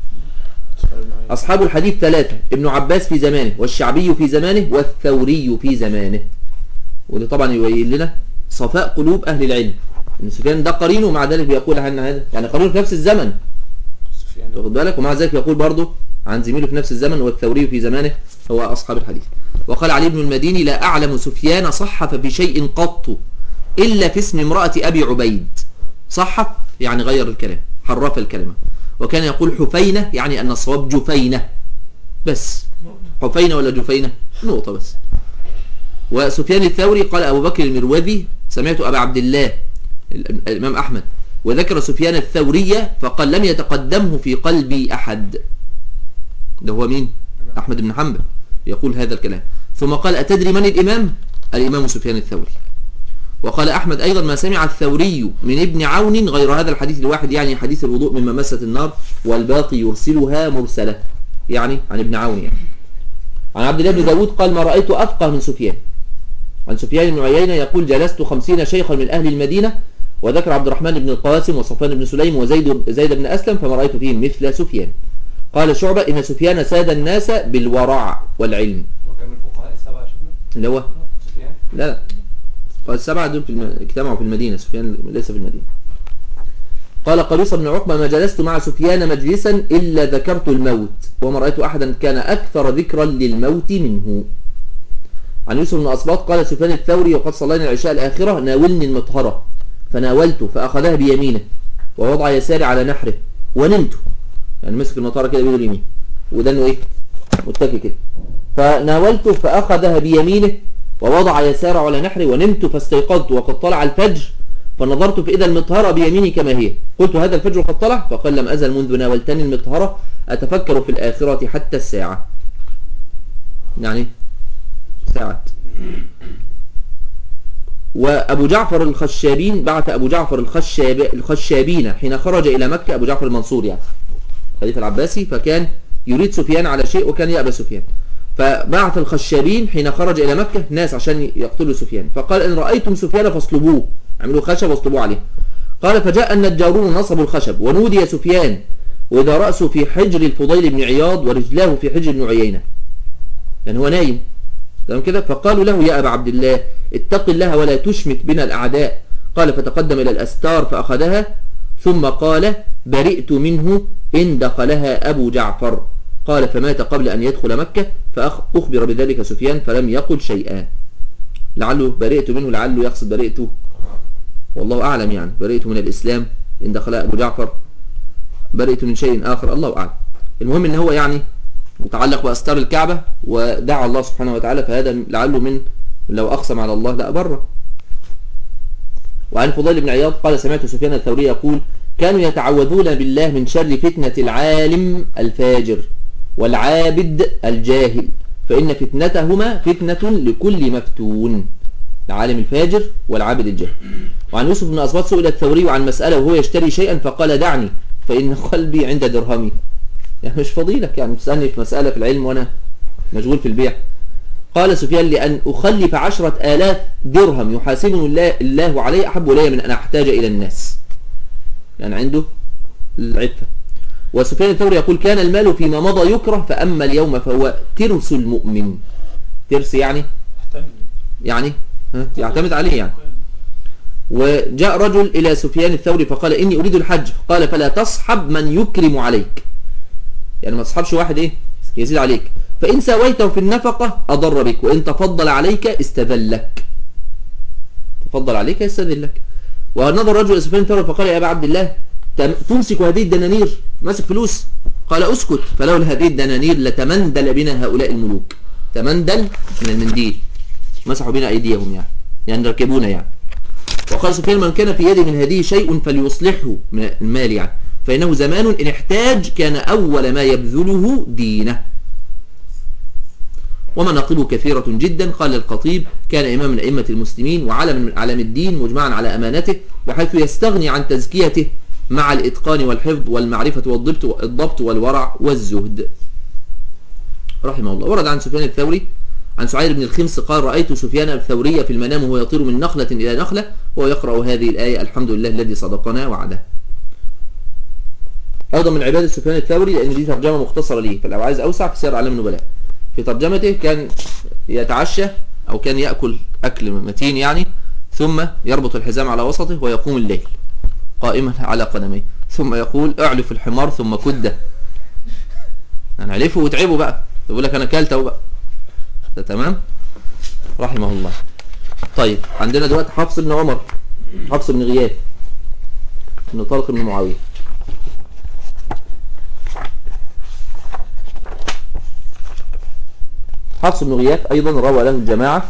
أصحاب الحديث ثلاثة ابن عباس في زمانه والشعبي في زمانه والثوري في زمانه وده طبعا يبين لنا صفاء قلوب أهل العلم إن سفيان ده قرينه ومع ذلك بيقول عن هذا يعني قرينه في نفس الزمن تاخد بالك ومع ذلك يقول برضه عن زميله في نفس الزمن والثوري في زمانه هو أصحاب الحديث وقال علي بن المديني لا أعلم سفيان صحف في شيء قط إلا في اسم امرأة أبي عبيد صحف يعني غير الكلام حرف الكلمة وكان يقول حفينة يعني أن الصواب جفينة بس حفينة ولا جفينة نقطة بس وسفيان الثوري قال أبو بكر المروذي سمعت أبا عبد الله الإمام أحمد وذكر سفيان الثورية فقال لم يتقدمه في قلبي أحد ده هو مين أحمد بن حنبل يقول هذا الكلام ثم قال أتدري من الإمام الإمام سفيان الثوري وقال أحمد أيضا ما سمع الثوري من ابن عون غير هذا الحديث الواحد يعني حديث الوضوء مما مست النار والباقي يرسلها مرسلة يعني عن ابن عون يعني عن عبد الله بن داود قال ما رأيت أفقه من سفيان عن سفيان بن عيينة يقول جلست خمسين شيخا من أهل المدينة وذكر عبد الرحمن بن القاسم وصفان بن سليم وزيد زيد بن أسلم فما رأيت فيهم مثل سفيان قال شعبة إن سفيان ساد الناس بالورع والعلم وكان من الفقهاء السبعة شفنا اللي هو سفيان لا لا قال السبعة دول في الم... اجتمعوا في المدينة سفيان ليس في المدينة قال قريص بن عقبة ما جلست مع سفيان مجلسا إلا ذكرت الموت وما رأيت أحدا كان أكثر ذكرا للموت منه عن يوسف بن أصباط قال سفيان الثوري وقد صلينا العشاء الآخرة ناولني المطهرة فناولته فأخذها بيمينه ووضع يساري على نحره ونمت يعني مسك المطهرة كده بيده اليمين وده انه ايه متكي كده فناولته فأخذها بيمينه ووضع يساره على نحري ونمت فاستيقظت وقد طلع الفجر فنظرت فإذا المطهرة بيميني كما هي قلت هذا الفجر قد طلع فقال لم أزل منذ ناولتني المطهرة أتفكر في الآخرة حتى الساعة يعني ساعات وأبو جعفر الخشابين بعث أبو جعفر الخشاب الخشابين حين خرج إلى مكة أبو جعفر المنصور يعني خليفة العباسي فكان يريد سفيان على شيء وكان يأبى سفيان فبعث الخشابين حين خرج إلى مكة ناس عشان يقتلوا سفيان فقال إن رأيتم سفيان فاصلبوه عملوا خشب واصلبوه عليه قال فجاء النجارون نصبوا الخشب ونودي سفيان وإذا رأسه في حجر الفضيل بن عياض ورجلاه في حجر بن عيينة يعني هو نايم تمام كده فقالوا له يا أبا عبد الله اتق الله ولا تشمت بنا الأعداء قال فتقدم إلى الأستار فأخذها ثم قال برئت منه إن دخلها أبو جعفر قال فمات قبل أن يدخل مكة فأخبر بذلك سفيان فلم يقل شيئا لعله برئت منه لعله يقصد برئت والله أعلم يعني برئت من الإسلام إن دخلها أبو جعفر برئت من شيء آخر الله أعلم المهم إن هو يعني متعلق بأستار الكعبة ودعا الله سبحانه وتعالى فهذا لعله من لو أقسم على الله لا بره وعن فضيل بن عياض قال سمعت سفيان الثوري يقول كانوا يتعوذون بالله من شر فتنة العالم الفاجر والعابد الجاهل فإن فتنتهما فتنة لكل مفتون العالم الفاجر والعابد الجاهل وعن يوسف بن أصبات سئل الثوري عن مسألة وهو يشتري شيئا فقال دعني فإن قلبي عند درهمي يعني مش فضيلك يعني تسألني في مسألة في العلم وأنا مشغول في البيع قال سفيان لأن أخلف عشرة آلاف درهم يحاسبني الله, الله عليه أحب إلي من أن أحتاج إلى الناس يعني عنده العفة وسفيان الثوري يقول كان المال فيما مضى يكره فأما اليوم فهو ترس المؤمن ترس يعني يعني ها؟ يعتمد عليه يعني وجاء رجل إلى سفيان الثوري فقال إني أريد الحج قال فلا تصحب من يكرم عليك يعني ما تصحبش واحد إيه يزيد عليك فإن ساويته في النفقة أضر بك وإن تفضل عليك استذلك تفضل عليك يستذلك ونظر رجل إلى سفيان الثوري فقال يا أبا عبد الله تم- تمسك هذه الدنانير ماسك فلوس قال أسكت فلولا هذه الدنانير لتمندل بنا هؤلاء الملوك تمندل من المنديل مسحوا بنا أيديهم يعني يعني ركبونا يعني وقال سفيان من كان في يده من هذه شيء فليصلحه من المال يعني فإنه زمان إن احتاج كان أول ما يبذله دينه ومناقبه كثيرة جدا قال الخطيب كان إمام من أئمة المسلمين وعلم من أعلام الدين مجمعا على أمانته بحيث يستغني عن تزكيته مع الإتقان والحفظ والمعرفة والضبط والضبط والورع والزهد رحمه الله ورد عن سفيان الثوري عن سعيد بن الخمس قال رأيت سفيان الثوري في المنام وهو يطير من نخلة إلى نخلة وهو يقرأ هذه الآية الحمد لله الذي صدقنا وعده أيضا من عبادة سفيان الثوري لأن دي ترجمة مختصرة ليه فلو عايز أوسع في سير أعلام النبلاء في ترجمته كان يتعشى أو كان يأكل أكل متين يعني ثم يربط الحزام على وسطه ويقوم الليل قائما على قدميه ثم يقول اعلف الحمار ثم كده يعني علفه وتعبه بقى يقول لك أنا كلته بقى ده تمام رحمه الله طيب عندنا دلوقتي حفص بن عمر حفص بن غياث بن طارق بن معاوية حفص بن غياث أيضا روى له الجماعة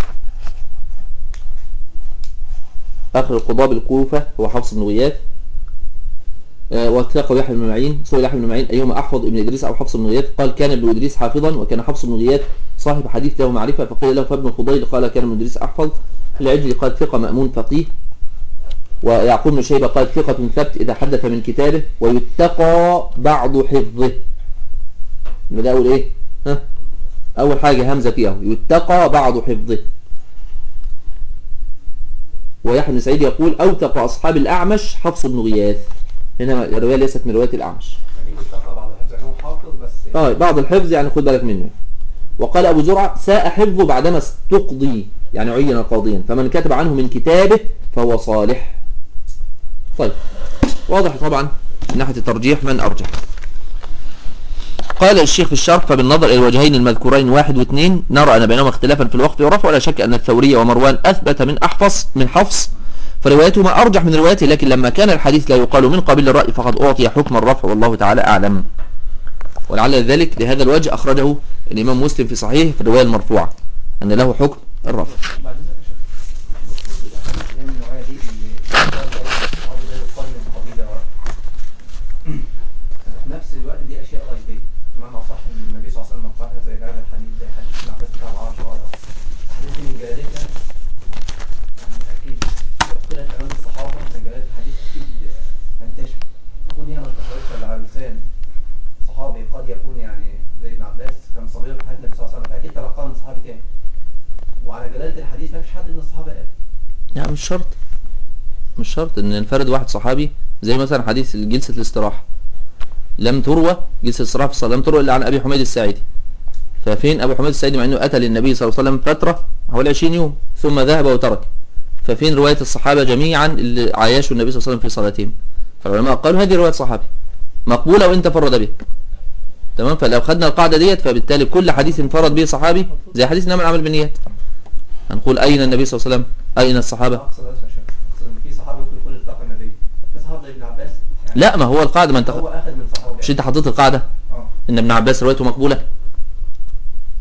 آخر القضاء بالكوفة هو حفص بن غياث آه، واتقوا يحيى بن معين سئل يحيى بن معين أيهما أحفظ ابن إدريس أو حفص بن غياث قال كان ابن إدريس حافظا وكان حفص بن غياث صاحب حديث له معرفة فقيل له فابن الفضيل قال كان ابن إدريس أحفظ العجلي قال ثقة مأمون فقيه ويعقوب بن شيبة قال ثقة ثبت إذا حدث من كتابه ويتقى بعض حفظه يبقى ده أول إيه ها أول حاجة همزة فيها يتقى بعض حفظه ويحيى بن سعيد يقول أوثق أصحاب الأعمش حفص بن غياث هنا الرواية ليست من رواية الأعمش يعني بيستقرأ بعض الحفظ يعني هو حافظ بس اه بعض الحفظ يعني خد بالك منه وقال أبو زرع ساء حفظه بعدما استقضي يعني عين قاضيا فمن كتب عنه من كتابه فهو صالح طيب واضح طبعا من ناحية الترجيح من أرجح قال الشيخ في الشرح فبالنظر إلى الوجهين المذكورين واحد واثنين نرى أن بينهما اختلافا في الوقت والرفع ولا شك أن الثوري ومروان أثبت من أحفظ من حفص فروايتهما أرجح من روايته لكن لما كان الحديث لا يقال من قبيل الرأي فقد أعطي حكم الرفع والله تعالى أعلم ولعل ذلك لهذا الوجه أخرجه الإمام مسلم في صحيحه في الرواية المرفوعة أن له حكم الرفع بعد ذلك المفروض الأحاديث اللي هي من النوعية دي اللي الصحابي ده يقال من قبيلة في نفس الوقت دي أشياء غيبية بمعنى أصح إن النبي صلى الله عليه وسلم قالها زي هذا الحديث زي حديث ابن عباس بتاع العرش ولا الحديث دي من جلالتها يعني أكيد لو طلعت أمام الصحابة من جلالة الحديث أكيد هنتشر تكون هي ما انتشرتش إلا على لسان صحابي قد يكون يعني زي ابن عباس كان صغير في حياة النبي صلى الله عليه وسلم فأكيد تلقاها من صحابي تاني وعلى جلالة الحديث ما فيش حد من الصحابة قال لا مش شرط مش شرط ان ينفرد واحد صحابي زي مثلا حديث جلسة الاستراحة لم تروى جلسة الاستراحة في الصلاة لم تروى الا عن ابي حميد الساعدي ففين ابو حميد الساعدي مع انه اتى للنبي صلى الله عليه وسلم فترة حوالي 20 يوم ثم ذهب وترك ففين رواية الصحابة جميعا اللي عايشوا النبي صلى الله عليه وسلم في صلاتهم فالعلماء قالوا هذه رواية صحابي مقبولة وان تفرد به تمام فلو خدنا القاعدة ديت فبالتالي كل حديث انفرد به صحابي زي حديث انما العمل بالنيات هنقول اين النبي صلى الله عليه وسلم اين الصحابة اقصد بس يا شيخ اقصد ان في صحابي ممكن يكون التقى النبي في صحابه زي ابن عباس يعني لا ما هو القاعدة ما انت هو اخذ من صحابه مش انت حطيت القاعدة اه ان ابن عباس روايته مقبولة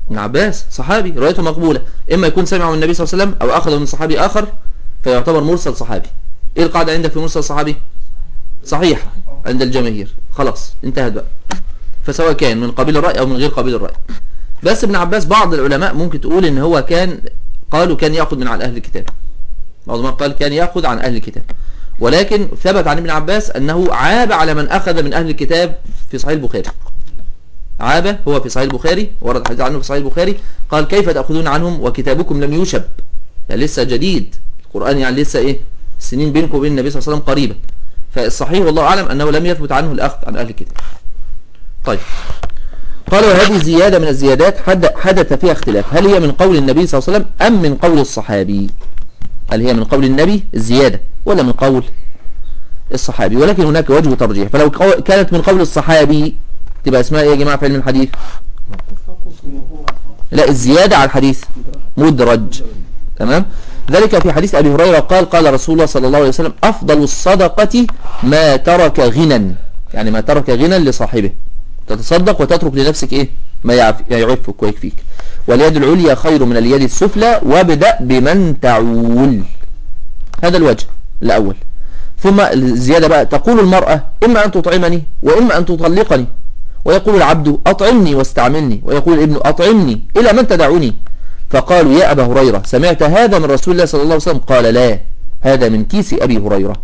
ابن عباس صحابي روايته مقبولة إما يكون سمع من النبي صلى الله عليه وسلم أو أخذه من صحابي آخر فيعتبر مرسل صحابي إيه القاعدة عندك في مرسل صحابي صحيح عند الجماهير خلاص انتهت بقى فسواء كان من قبيل الرأي أو من غير قبيل الرأي بس ابن عباس بعض العلماء ممكن تقول إن هو كان قالوا كان يأخذ من على أهل الكتاب بعض ما قال كان يأخذ عن أهل الكتاب ولكن ثبت عن ابن عباس أنه عاب على من أخذ من أهل الكتاب في صحيح البخاري عاب هو في صحيح البخاري ورد حديث عنه في صحيح البخاري قال كيف تأخذون عنهم وكتابكم لم يشب يعني لسه جديد القرآن يعني لسه إيه السنين بينكم وبين النبي صلى الله عليه وسلم قريبة فالصحيح والله أعلم أنه لم يثبت عنه الأخذ عن أهل الكتاب طيب قال وهذه زيادة من الزيادات حد- حدث فيها اختلاف هل هي من قول النبي صلى الله عليه وسلم أم من قول الصحابي هل هي من قول النبي الزيادة ولا من قول الصحابي ولكن هناك وجه ترجيح فلو قو- كانت من قول الصحابي تبقى اسمها ايه يا جماعة في علم الحديث لا الزيادة على الحديث مدرج تمام ذلك في حديث أبي هريرة قال قال رسول الله صلى الله عليه وسلم أفضل الصدقة ما ترك غنى يعني ما ترك غنى لصاحبه تتصدق وتترك لنفسك ايه ما يعف- يعفك ويكفيك واليد العليا خير من اليد السفلى وابدأ بمن تعول هذا الوجه الأول ثم الزيادة بقى تقول المرأة إما أن تطعمني وإما أن تطلقني ويقول العبد أطعمني واستعملني ويقول الابن أطعمني إلى من تدعوني فقالوا يا أبا هريرة سمعت هذا من رسول الله صلى الله عليه وسلم قال لا هذا من كيس أبي هريرة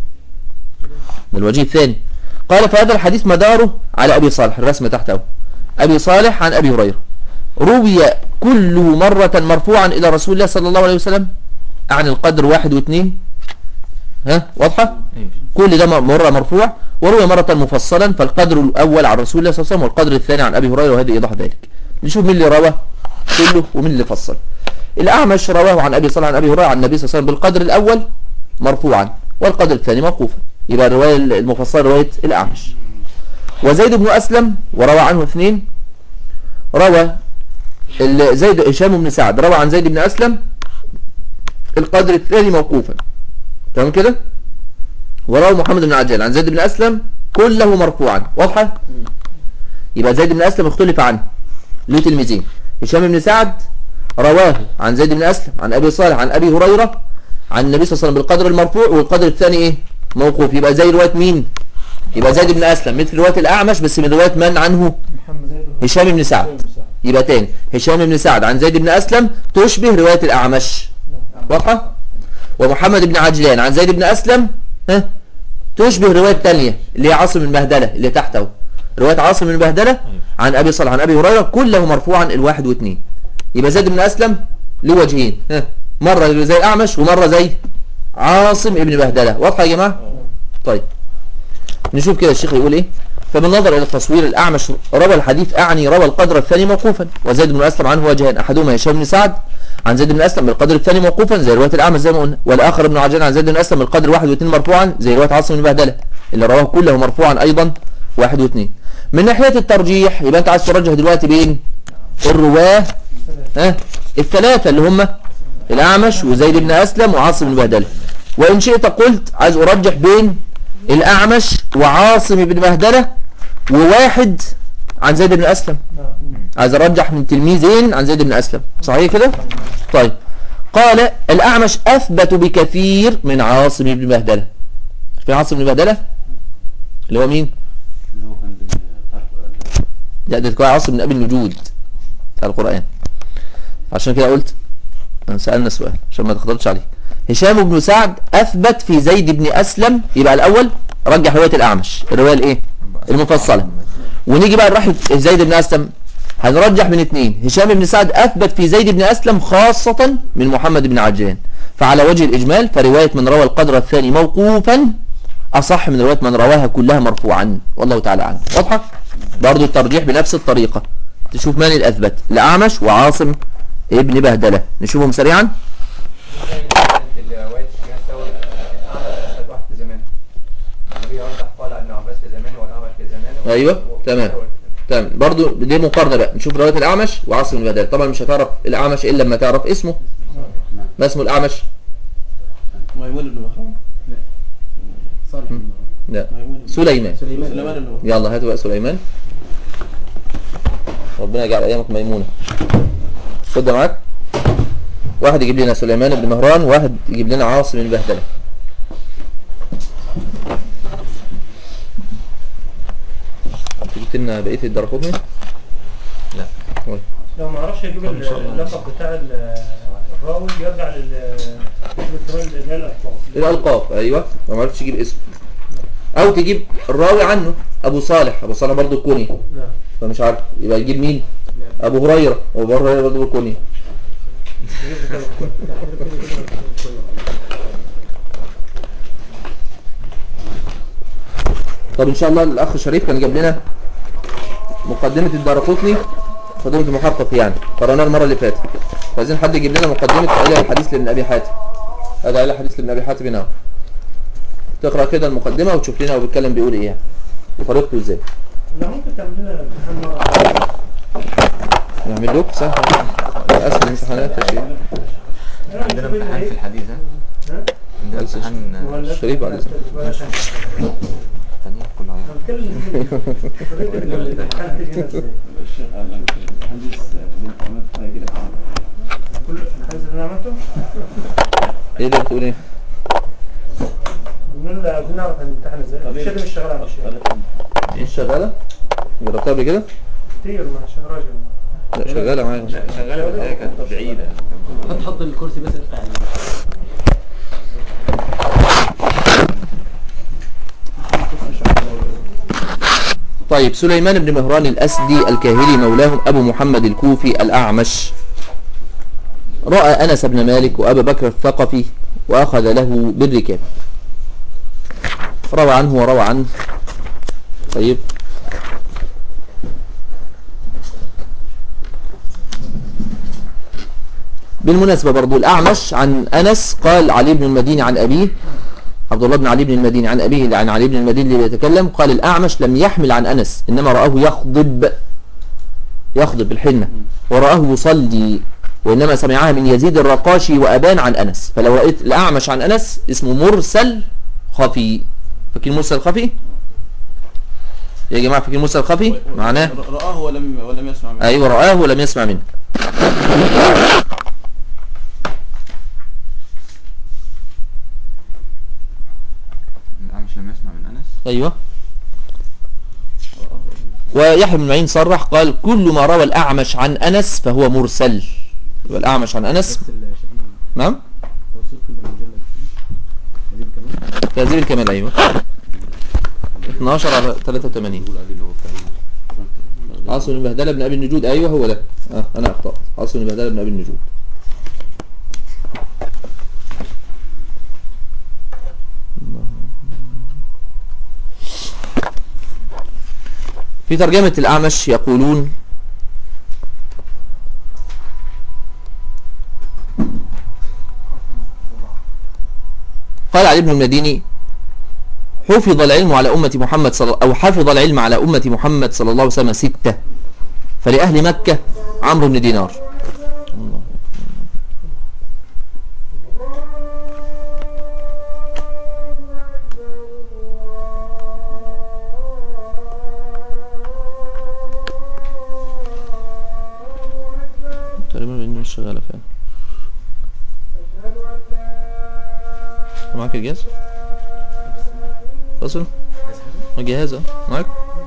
ده الوجه الثاني قال فهذا الحديث مداره على أبي صالح الرسم تحته أبي صالح عن أبي هريرة روي كله مرة مرفوعا إلى رسول الله صلى الله عليه وسلم عن القدر واحد واثنين ها واضحة أيوة. كل ده مرة مرفوع وروي مرة مفصلا فالقدر الأول عن رسول الله صلى الله عليه وسلم والقدر الثاني عن أبي هريرة وهذه إيضاح ذلك نشوف مين اللي رواه كله ومين اللي فصل الأعمش رواه عن أبي صلى عن أبي هريرة عن النبي صلى الله عليه وسلم بالقدر الأول مرفوعا والقدر الثاني موقوفا يبقى الرواية المفصلة رواية الأعمش وزيد بن أسلم وروى عنه اثنين روى ال- زيد هشام بن سعد روى عن زيد بن أسلم القدر الثاني موقوفا تمام كده وروى محمد بن عجال عن زيد بن أسلم كله مرفوعا واضحة يبقى زيد بن أسلم اختلف عنه له تلميذين هشام بن سعد رواه عن زيد بن أسلم عن أبي صالح عن أبي هريرة عن النبي صلى الله عليه وسلم بالقدر المرفوع والقدر الثاني إيه موقوف يبقى زي رواية مين يبقى زيد بن أسلم مثل رواية الأعمش بس من رواية من عنه محمد زيد بن هشام بن سعد يبقى تاني هشام بن سعد عن زيد بن أسلم تشبه رواية الأعمش واضحة ومحمد بن عجلان عن زيد بن أسلم ها تشبه رواية تانية اللي هي عاصم المهدلة اللي تحته رواية عاصم المهدلة عن أبي صالح عن أبي هريرة كله مرفوعا الواحد واثنين يبقى زيد بن أسلم له وجهين ها مرة زي الأعمش ومرة زي عاصم ابن بهدلة واضحة يا جماعة طيب نشوف كده الشيخ يقول ايه فبالنظر الى التصوير الاعمش روى الحديث اعني روى القدر الثاني موقوفا وزيد بن اسلم عنه وجهان احدهما هشام بن سعد عن زيد بن اسلم بالقدر الثاني موقوفا زي روايه الاعمش زي ما قلنا والاخر ابن عجلان عن زيد بن اسلم بالقدر واحد واثنين مرفوعا زي روايه عاصم بن بهدله اللي رواه كله مرفوعا ايضا واحد واثنين من ناحيه الترجيح يبقى انت عايز ترجح دلوقتي بين الرواه ها الثلاثه اللي هم الاعمش وزيد بن اسلم وعاصم بن بهدله وان شئت قلت عايز ارجح بين الأعمش وعاصم بن بهدلة وواحد عن زيد بن أسلم عايز أرجح من تلميذين عن زيد بن أسلم صحيح كده طيب قال الأعمش أثبت بكثير من عاصم بن بهدلة في عاصم بن بهدلة اللي هو مين اللي هو كان بتاع لا ده تكون عاصم بن أبي الوجود بتاع القرآن عشان كده قلت أنا سألنا سؤال عشان ما تخطرتش عليه هشام بن سعد أثبت في زيد بن أسلم يبقى الأول رجح رواية الأعمش الرواية الإيه المفصلة ونيجي بقى نروح زيد بن أسلم هنرجح من اثنين هشام بن سعد أثبت في زيد بن أسلم خاصة من محمد بن عجلان فعلى وجه الإجمال فرواية من روى القدر الثاني موقوفا أصح من رواية من رواها كلها مرفوعا والله تعالى أعلم واضحة برضو الترجيح بنفس الطريقة تشوف من الأثبت الأعمش وعاصم ابن بهدلة نشوفهم سريعا الرواية الناس سوى أعمل أسد واحد في زمان النبي رجح قال ابن عباس في زمان والأعمش في زمان أيوة، تمام. تمام برضو دي مقارنة بقى نشوف رواية الأعمش وعاصم بن بهدلة طبعا مش هتعرف الأعمش إلا لما تعرف اسمه ما اسمه الأعمش ميمون بن مخرم لا صالح بن مخرم لا ميمون سليمان سليمان سليمان بن مخرم يلا هاتوا بقى سليمان ربنا يجعل أيامك ميمونة خد ده معاك واحد يجيب لنا سليمان بن مهران واحد يجيب لنا عاصم بن بهدلة جبت لنا بقية الدرقومي لا لو ما عرفش يجيب طب إن شاء الله. اللقب بتاع ال- الراوي يرجع لل يجيب كمان اللي هي الألقاب الألقاب أيوة لو ما عرفتش تجيب اسم أو تجيب الراوي عنه أبو صالح أبو صالح برضه الكوني نعم فمش عارف يبقى يجيب مين أبو هريرة أبو هريرة برضه الكوني يجيب كده الكل. طب ان شاء الله الاخ شريف كان جاب لنا مقدمة الدارقطني مقدمة المحقق يعني قرأناها المرة اللي فاتت فعايزين حد يجيب لنا مقدمة علم الحديث لابن ابي حاتم هذا علم الحديث لابن ابي حاتم هنا تقرأ كده المقدمة وتشوف لنا هو بيتكلم بيقول ايه يعني وطريقته ازاي لا ممكن تعمل لنا امتحان مرة نعمل له سهل اسهل امتحانات يا شيخ عندنا امتحان في الحديث ها ها؟ عندنا امتحان ولا- شريف بعد إذنك. ماشي. ثانية كله عيار هنتكلم طريقة الامتحان تيجي هنا ازاي؟ الشيخ قال لك الحديث اللي انت عملته هيجي لك كل الحديث اللي انا عملته ايه ده بتقول ايه بنقول له عايزين نعرف الامتحان ازاي الشيخ مش شغال على الشيء مش شغالة جربتها قبل كده كتير مع الشيخ راجل لا شغالة معايا شغالة بس هي كانت بعيدة هتحط الكرسي بس ارفع طيب سليمان بن مهران الأسدي الكاهلي مولاهم أبو محمد الكوفي الأعمش رأى أنس بن مالك وأبا بكر الثقفي وأخذ له بالركاب روى عنه وروى عنه طيب بالمناسبة برضو الأعمش عن أنس قال علي بن المديني عن أبيه عبد الله بن علي بن المديني عن أبيه عن علي بن المديني اللي بيتكلم قال الأعمش لم يحمل عن أنس إنما رآه يخضب يخضب الحنة ورآه يصلي وإنما سمعها من يزيد الرقاشي وأبان عن أنس فلو رأيت الأعمش عن أنس اسمه مرسل خفي فاكرين مرسل خفي يا جماعة فاكرين مرسل خفي معناه رآه ولم ولم يسمع منه أيوة رآه ولم يسمع منه الأعمش لم يسمع من أنس أيوة ويحيى بن معين صرح قال كل ما روى الأعمش عن أنس فهو مرسل يبقى الأعمش عن أنس نعم تهذيب الكمال أيوة 12 على 83 عاصم بن بهدلة بن أبي النجود أيوة هو ده آه أنا أخطأت عاصم بن بهدلة بن أبي النجود في ترجمة الأعمش يقولون قال علي بن المديني حفظ العلم على أمة محمد صلى أو حفظ العلم على أمة محمد صلى الله عليه وسلم ستة فلأهل مكة عمرو بن دينار الله. تقريبا لأنه مش شغالة فعلا معاك الجهاز؟ فاصل؟ الجهاز اه معاك؟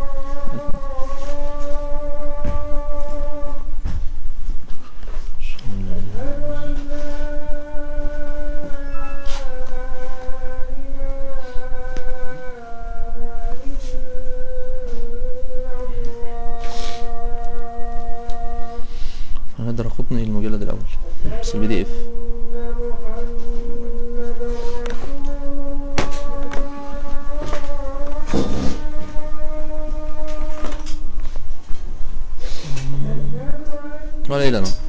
انا هقدر اخطني المجلد الاول بس البي دي اف ولا إلى نوم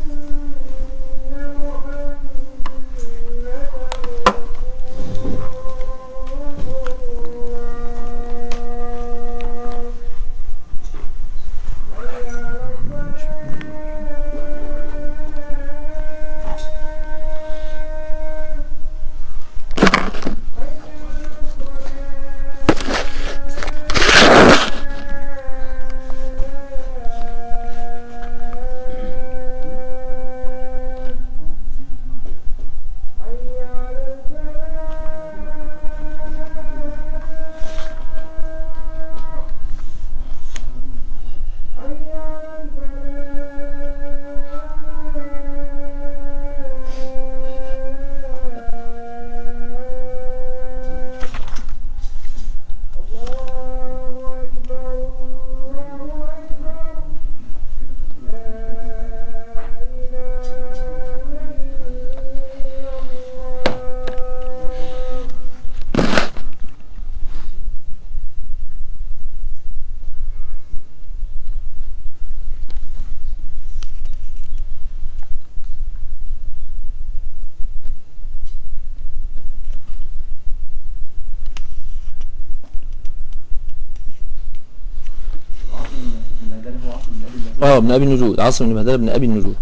اه ابن ابي النجود عاصم بن بهدله ابن ابي النجود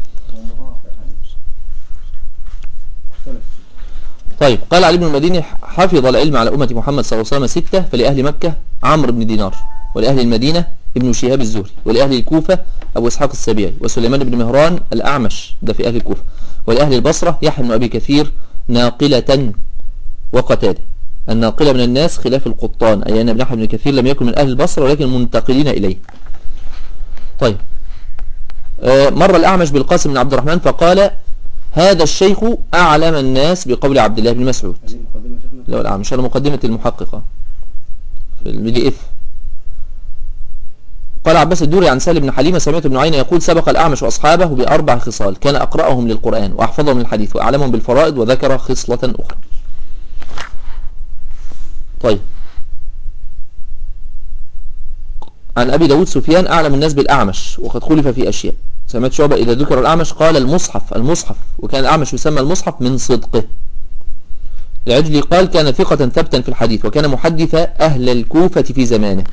طيب قال علي بن المديني حفظ العلم على أمة محمد صلى الله عليه وسلم ستة فلأهل مكة عمرو بن دينار ولأهل المدينة ابن شهاب الزهري ولأهل الكوفة أبو إسحاق السبيعي وسليمان بن مهران الأعمش ده في أهل الكوفة ولأهل البصرة يحيى بن أبي كثير ناقلة وقتادة الناقلة من الناس خلاف القطان أي أن ابن أحمد بن كثير لم يكن من أهل البصرة ولكن منتقلين إليه طيب آه، مر الأعمش بالقاسم بن عبد الرحمن فقال هذا الشيخ أعلم الناس بقول عبد الله بن مسعود هذه المقدمة يا شيخنا لا الأعمش على مقدمة المحققة في البي دي اف قال عباس الدوري عن سهل بن حليمة سمعت ابن عينة يقول سبق الأعمش وأصحابه بأربع خصال كان أقرأهم للقرآن وأحفظهم للحديث وأعلمهم بالفرائض وذكر خصلة أخرى طيب عن أبي داود سفيان أعلم الناس بالأعمش وقد خلف في أشياء سمعت شعبة إذا ذكر الأعمش قال المصحف المصحف وكان الأعمش يسمى المصحف من صدقه العجلي قال كان ثقة ثبتا في الحديث وكان محدث أهل الكوفة في زمانه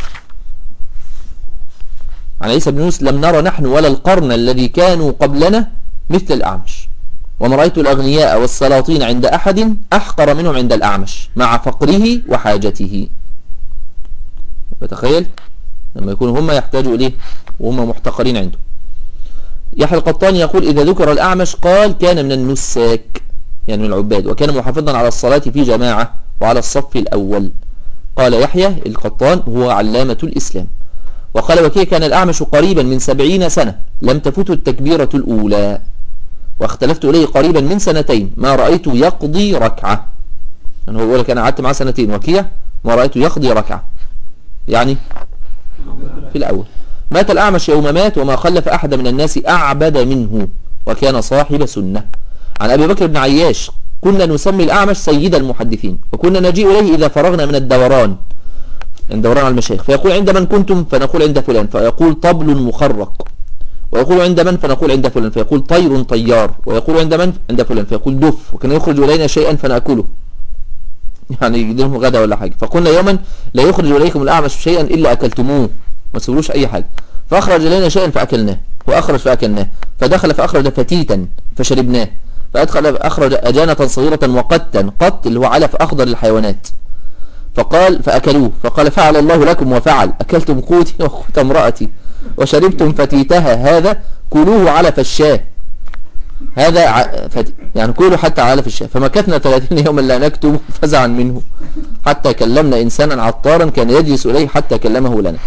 عن عيسى بن يونس لم نرى نحن ولا القرن الذي كانوا قبلنا مثل الأعمش وما رأيت الأغنياء والسلاطين عند أحد أحقر منهم عند الأعمش مع فقره وحاجته بتخيل لما يكونوا هم يحتاجوا إليه وهم محتقرين عنده يحيى القطاني يقول إذا ذكر الأعمش قال كان من النساك يعني من العباد وكان محافظا على الصلاة في جماعة وعلى الصف الأول قال يحيى القطان هو علامة الإسلام وقال وكي كان الأعمش قريبا من سبعين سنة لم تفته التكبيرة الأولى واختلفت إليه قريبا من سنتين ما رأيت يقضي ركعة يعني هو يقول لك أنا قعدت معاه سنتين وكيع ما رأيت يقضي ركعة يعني في الأول مات الأعمش يوم مات وما خلف أحد من الناس أعبد منه وكان صاحب سنة عن أبي بكر بن عياش كنا نسمي الأعمش سيد المحدثين وكنا نجيء إليه إذا فرغنا من الدوران الدوران على المشايخ فيقول عند من كنتم فنقول عند فلان فيقول طبل مخرق ويقول عند من فنقول عند فلان فيقول طير طيار ويقول عند من عند فلان فيقول دف وكان يخرج إلينا شيئا فنأكله يعني يجي لهم غدا ولا حاجة فقلنا يوما لا يخرج إليكم الأعمش شيئا إلا أكلتموه ما تسولوش أي حاجة فأخرج إلينا شيئا فأكلناه وأخرج فأكلناه فدخل فأخرج فتيتا فشربناه فأدخل أخرج أجانة صغيرة وقتا قط اللي هو علف أخضر للحيوانات فقال فأكلوه فقال فعل الله لكم وفعل أكلتم قوتي وقوت امرأتي وشربتم فتيتها هذا كلوه علف الشاه هذا ع... فت... يعني كلوا حتى علف الشاه فمكثنا 30 يوما لا نكتب فزعا منه حتى كلمنا إنسانا عطارا كان يجلس إليه حتى كلمه لنا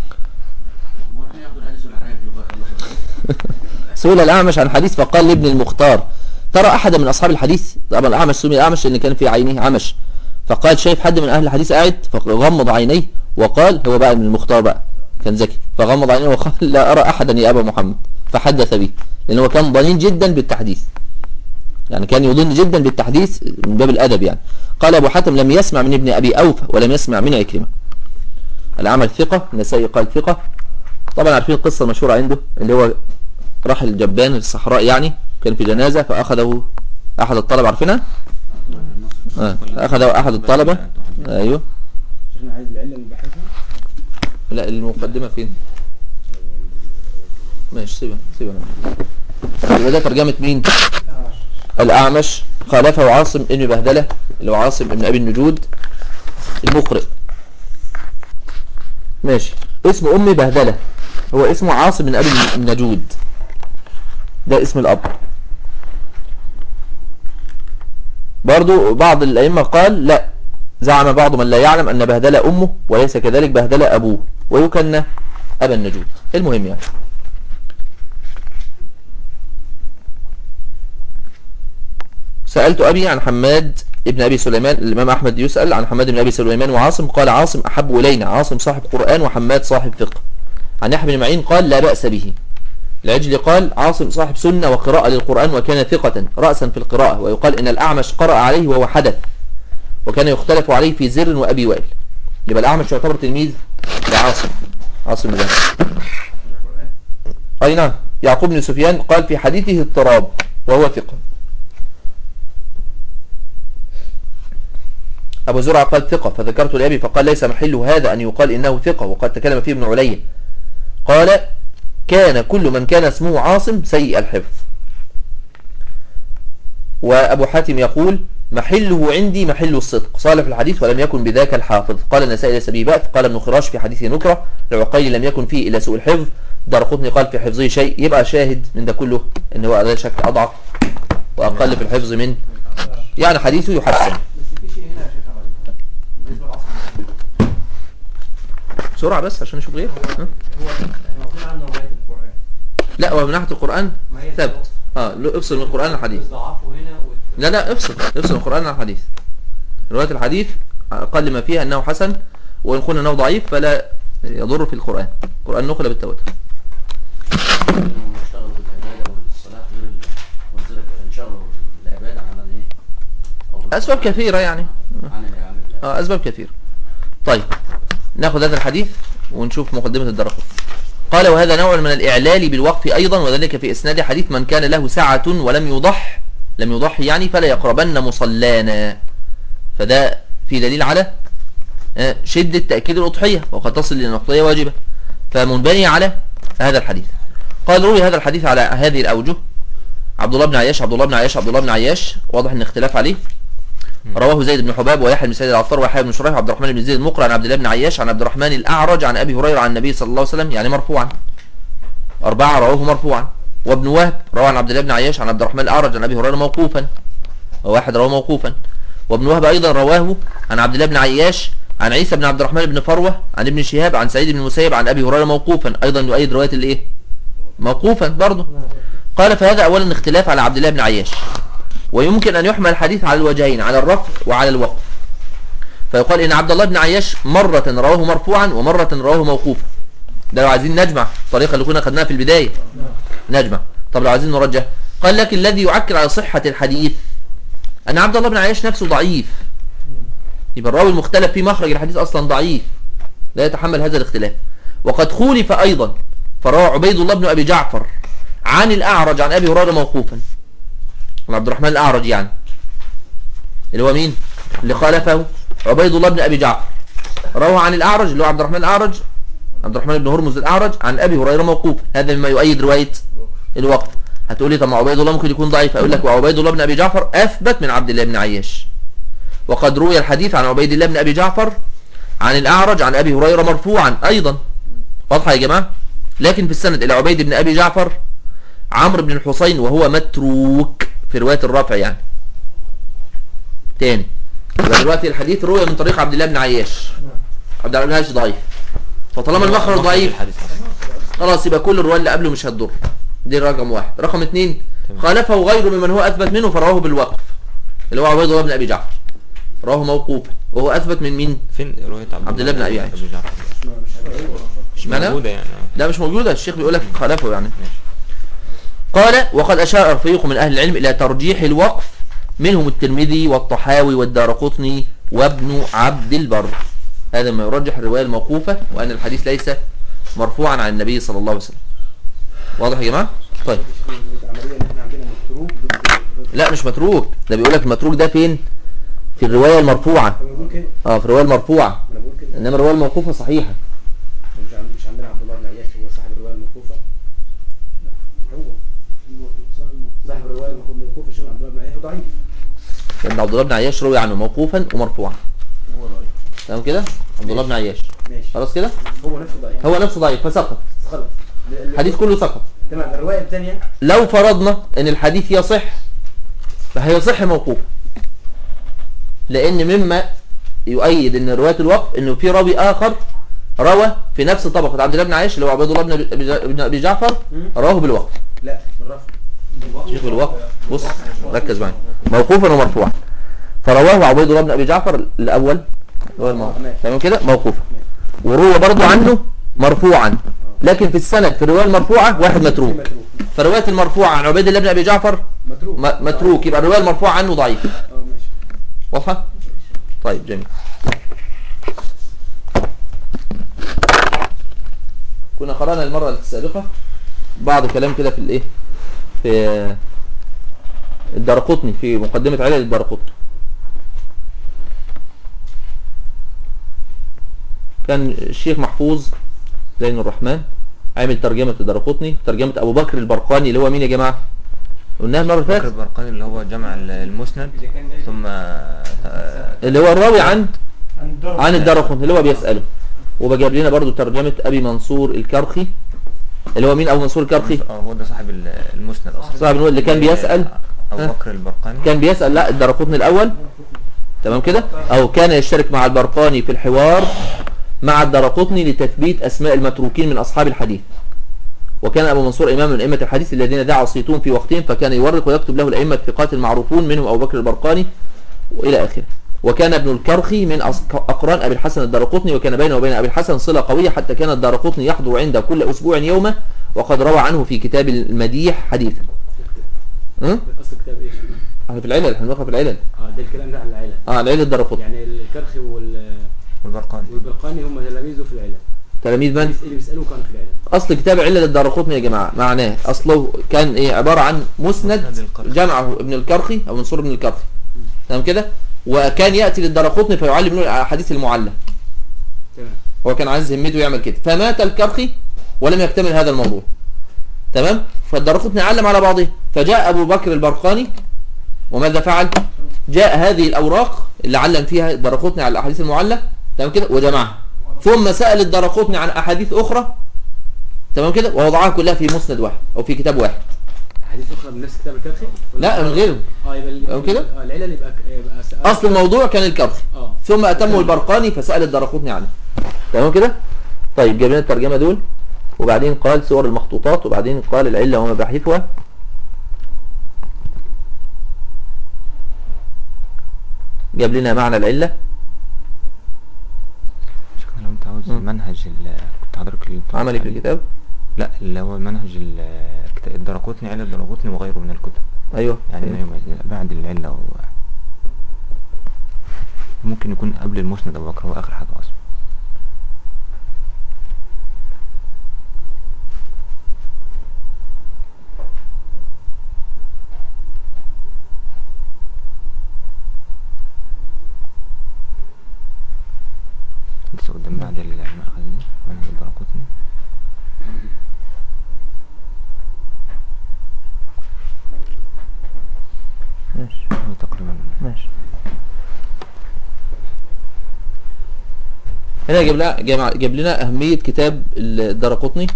سئل الأعمش عن حديث فقال لابن المختار ترى أحد من أصحاب الحديث طبعا الأعمش سمي الأعمش لأن كان في عينه عمش فقال شايف حد من أهل الحديث قاعد فغمض عينيه وقال هو بقى من المختار بقى كان ذكي فغمض عينيه وقال لا أرى أحدا يا أبا محمد فحدث به لأنه هو كان ضنين جدا بالتحديث يعني كان يظن جدا بالتحديث من باب الأدب يعني قال أبو حاتم لم يسمع من ابن أبي أوفى ولم يسمع من عكرمة العمل ثقة النسائي قال ثقة طبعا عارفين القصة المشهورة عنده اللي هو راح الجبان الصحراء يعني كان في جنازة فأخذه أحد الطلبة عارفينها آه. أخذه أحد الطلبة أيوه شيخنا عايز العلة اللي بحثها لا المقدمة فين ماشي سيبها سيبها يبقى ده ترجمة مين الأعمش خالفه عاصم ابن بهدلة اللي هو عاصم ابن أبي النجود المقرئ ماشي اسم أم بهدلة هو اسمه عاصم بن أبي النجود ده اسم الأب برضو بعض الأئمة قال لا زعم بعض من لا يعلم أن بهدلة أمه وليس كذلك بهدلة أبوه ويكنى أبا النجود المهم يعني سألت أبي عن حماد ابن أبي سليمان الإمام أحمد يسأل عن حماد بن أبي سليمان وعاصم قال عاصم أحب إلينا عاصم صاحب قرآن وحماد صاحب فقه عن يحيى بن معين قال لا بأس به العجلي قال عاصم صاحب سنة وقراءة للقرآن وكان ثقة رأسا في القراءة ويقال إن الأعمش قرأ عليه وهو حدث وكان يختلف عليه في زر وأبي وائل يبقى الأعمش يعتبر تلميذ لعاصم عاصم بن أي نعم يعقوب بن سفيان قال في حديثه اضطراب وهو ثقة أبو زرعة قال ثقة فذكرت لأبي فقال ليس محل هذا أن يقال إنه ثقة وقد تكلم فيه ابن علي قال كان كل من كان اسمه عاصم سيء الحفظ وأبو حاتم يقول محله عندي محل الصدق صالح في الحديث ولم يكن بذاك الحافظ قال النسائي ليس به بأس قال ابن خراش في حديث نكرة العقيل لم يكن فيه إلا سوء الحفظ دارقطني قال في حفظه شيء يبقى شاهد من ده كله ان هو لا شك أضعف وأقل في الحفظ من يعني حديثه يحسن بس في شيء هنا يا شيخ عمل بالنسبه للعصر بسرعة بس عشان نشوف غير ها؟ هو احنا واخدين عنه روايه القران لا هو من ناحية القرآن ما هي ثابت اه له افصل من القرآن الحديث ضعفه هنا وال- لا لا افصل افصل من القرآن عن الحديث رواية الحديث أقل ما فيها أنه حسن وإن قلنا أنه ضعيف فلا يضر في القرآن القرآن نقل بالتواتر انهم اشتغلوا بالعباده والصلاه غير ال- وانزلوا انشغلوا بالعباده عن ايه؟ أو بال- أسباب كثيرة يعني عن عن ال- آه أسباب كثيرة طيب ناخذ هذا الحديث ونشوف مقدمة الدرقطني قال وهذا نوع من الإعلال بالوقف أيضا وذلك في إسناد حديث من كان له سعة ولم يضح لم يضحي يعني فلا يقربن مصلانا فده في دليل على آه، شدة تأكيد الأضحية وقد تصل للنقطية واجبة فمنبني على هذا الحديث قال روي هذا الحديث على هذه الأوجه عبد الله بن عياش عبد الله بن عياش عبد الله بن عياش واضح ان اختلاف عليه رواه زيد بن حباب ويحيى بن سعيد العطار ويحيى بن شريح وعبد الرحمن بن زيد المقري عن عبد الله بن عياش عن عبد الرحمن الأعرج عن أبي هريرة عن النبي صلى الله عليه وسلم يعني مرفوعا أربعة رواه مرفوعا وابن وهب روى عن عبد الله بن عياش عن عبد الرحمن الأعرج عن أبي هريرة موقوفا وواحد رواه موقوفا وابن وهب أيضا رواه عن عبد الله بن عياش عن عيسى بن عبد الرحمن بن فروة عن ابن شهاب عن سعيد بن المسيب عن أبي هريرة موقوفا أيضا يؤيد رواية الإيه موقوفا برضه قال فهذا أولا اختلاف على عبد الله بن عياش ويمكن أن يحمل الحديث على الوجهين على الرفع وعلى الوقف فيقال إن عبد الله بن عياش مرة رواه مرفوعا ومرة رواه موقوفا ده لو عايزين نجمع الطريقة اللي كنا خدناها في البداية نجمع طب لو عايزين نرجح قال لكن الذي يعكر على صحة الحديث أن عبد الله بن عياش نفسه ضعيف يبقى الراوي المختلف في مخرج الحديث أصلا ضعيف لا يتحمل هذا الاختلاف وقد خولف أيضا فروى عبيد الله بن أبي جعفر عن الأعرج عن أبي هريرة موقوفا عن عبد الرحمن الأعرج يعني اللي هو مين اللي خالفه عبيد الله بن أبي جعفر روى عن الأعرج اللي هو عبد الرحمن الأعرج عبد الرحمن بن هرمز الأعرج عن أبي هريرة موقوف هذا مما يؤيد رواية الوقف هتقول لي طب ما عبيد الله ممكن يكون ضعيف أقول لك وعبيد الله بن أبي جعفر أثبت من عبد الله بن عياش وقد روي الحديث عن عبيد الله بن أبي جعفر عن الأعرج عن أبي هريرة مرفوعا أيضا واضحة يا جماعة لكن في السند إلى عبيد بن أبي جعفر عمرو بن الحسين وهو متروك في رواية الرافع يعني تاني يبقى دلوقتي الحديث روي من طريق عبد الله بن عياش عبد الله بن عياش ضعيف فطالما المخرج ضعيف الحديث أصلا. خلاص يبقى كل الرواية اللي قبله مش هتضر دي رقم واحد رقم اتنين تمام. خالفه غيره ممن هو أثبت منه فرواه بالوقف اللي هو عبيد الله بن أبي جعفر رواه موقوفا وهو أثبت من مين فين رواية عبد, عبد الله بن أبي عياش. جعفر مش معنى؟ موجودة يعني آه. لا مش موجودة الشيخ بيقول لك خالفه يعني ماشي. قال وقد أشار رفيق من أهل العلم إلى ترجيح الوقف منهم الترمذي والطحاوي والدارقطني وابن عبد البر هذا ما يرجح الرواية الموقوفة وأن الحديث ليس مرفوعا عن النبي صلى الله عليه وسلم واضح يا جماعة؟ طيب عمليا احنا عندنا متروك ضد ضد- لا مش متروك ده بيقول لك المتروك ده فين في الرواية المرفوعة انا بقول كده اه في الرواية المرفوعة ما انا بقول كده انما الرواية الموقوفة صحيحة مش عند- مش عندنا عبد الله بن عياش هو صاحب الروايه الموقوفه هو صاحب الروايه الموقوفه شيخ عبد الله بن عياش هو ضعيف لأن عبد الله بن عياش روي عنه موقوفا ومرفوعا هو ضعيف تمام كده عبد الله بن عياش ماشي خلاص كده هو نفسه ضعيف هو نفسه ضعيف فسقط خلاص الحديث كله سقط تمام الروايه الثانيه لو فرضنا ان الحديث يصح فهيصح موقوفا لان مما يؤيد ان روايه الوقف انه في راوي اخر روى في نفس طبقه عبد الله بن عياش اللي هو عبيد الله بن أبي- بن ابي جعفر رواه بالوقف لا بالرفع شيخ الوقف بص ركز معايا موقوفا ومرفوعا فرواه عبيد الله بن ابي جعفر الاول هو الموقوف ماشي. تمام كده موقوفا وروى برضه عنه مرفوعا لكن في السند في الروايه المرفوعه واحد متروك متروك فروايه المرفوعه عن عبيد الله بن ابي جعفر متروك م- متروك يبقى الروايه المرفوعه عنه ضعيف اه ماشي واضحه طيب جميل كنا قرانا المره السابقه بعض كلام كده في الايه في الدرقطني في مقدمه علل الدرقطني كان الشيخ محفوظ زين الرحمن عامل ترجمة الدرقطني ترجمة أبو بكر البرقاني اللي هو مين يا جماعة قلناها المرة اللي بكر فاتت البرقاني اللي هو جمع ال- المسند ثم آه، اللي هو الراوي عن عن الدرجة عن الدرقطني اللي هو بيسأله وبجاب لنا برضو ترجمة أبي منصور الكرخي اللي هو مين أبو منصور الكرخي اه هو ده صاحب ال- المسند اصلا صاحب النور اللي كان بيسأل ابو ها؟ بكر البرقاني كان بيسأل لا الدرقطني الأول تمام كده أو كان يشترك مع البرقاني في الحوار مع الدرقطني لتثبيت أسماء المتروكين من أصحاب الحديث وكان أبو منصور إمام من أئمة الحديث الذين دعوا صيتون في وقتهم فكان يورق ويكتب له الأئمة الثقات المعروفون منهم أبو بكر البرقاني وإلى آخره وكان ابن الكرخي من أص- أقران أبي الحسن الدرقطني وكان بينه وبين أبي الحسن صلة قوية حتى كان الدرقطني يحضر عنده كل أسبوع يوما وقد روى عنه في كتاب المديح حديثا أه؟ اصل كتاب ايش؟ احنا في العلل احنا بنقرا في العلل اه ده الكلام ده على العيله اه العلل الدرقطني يعني الكرخي وال- والبرقاني والبرقاني هم تلاميذه في العيله تلاميذ من اللي بيسالوه كانوا في العيله اصل كتاب علل الدارقطني يا جماعه معناه اصله كان ايه عباره عن مسند مسند الكرخي. جمعه ابن الكرخي او منصور ابن الكرخي تمام كده وكان ياتي للدارقطني فيعلم له الاحاديث المعلة تمام هو كان عايز همته يعمل كده فمات الكرخي ولم يكتمل هذا الموضوع تمام فالدارقطني علم على بعضه فجاء ابو بكر البرقاني وماذا فعل جاء هذه الاوراق اللي علم فيها الدارقطني على الاحاديث المعلة تمام كده وجمعها ثم سأل الدارقطني عن احاديث اخرى تمام كده ووضعها كلها في مسند واحد او في كتاب واحد حديث اخرى من نفس كتاب الكرخي ولا- لا من غيره اه يبقى أو كده؟ اه العيله اللي يبقى يبقى سأل اصل الموضوع كان الكرخي اه ثم اتمه البرقاني فسأل الدرقطني عنه تمام كده طيب جاب لنا الترجمة دول وبعدين قال صور المخطوطات وبعدين قال العلة ومباحثها جاب لنا معنى العلة شكرا لو انت عاوز مم. منهج ال كنت حضرتك اللي بتقول عملي في عليه. الكتاب لا اللي هو منهج ال- كتاب الدرقوتني علة الدرقوتني وغيره من الكتب ايوه يعني ما يميز- بعد العلة و... ممكن يكون قبل المسند أبو بكر هو آخر حاجة أصلا لسه قدام بعد المأخذ دي منهج الدرقوتني ماشي هو تقريبا ماشي هنا جاب لنا جاب جاب لنا أهمية كتاب الدرقطني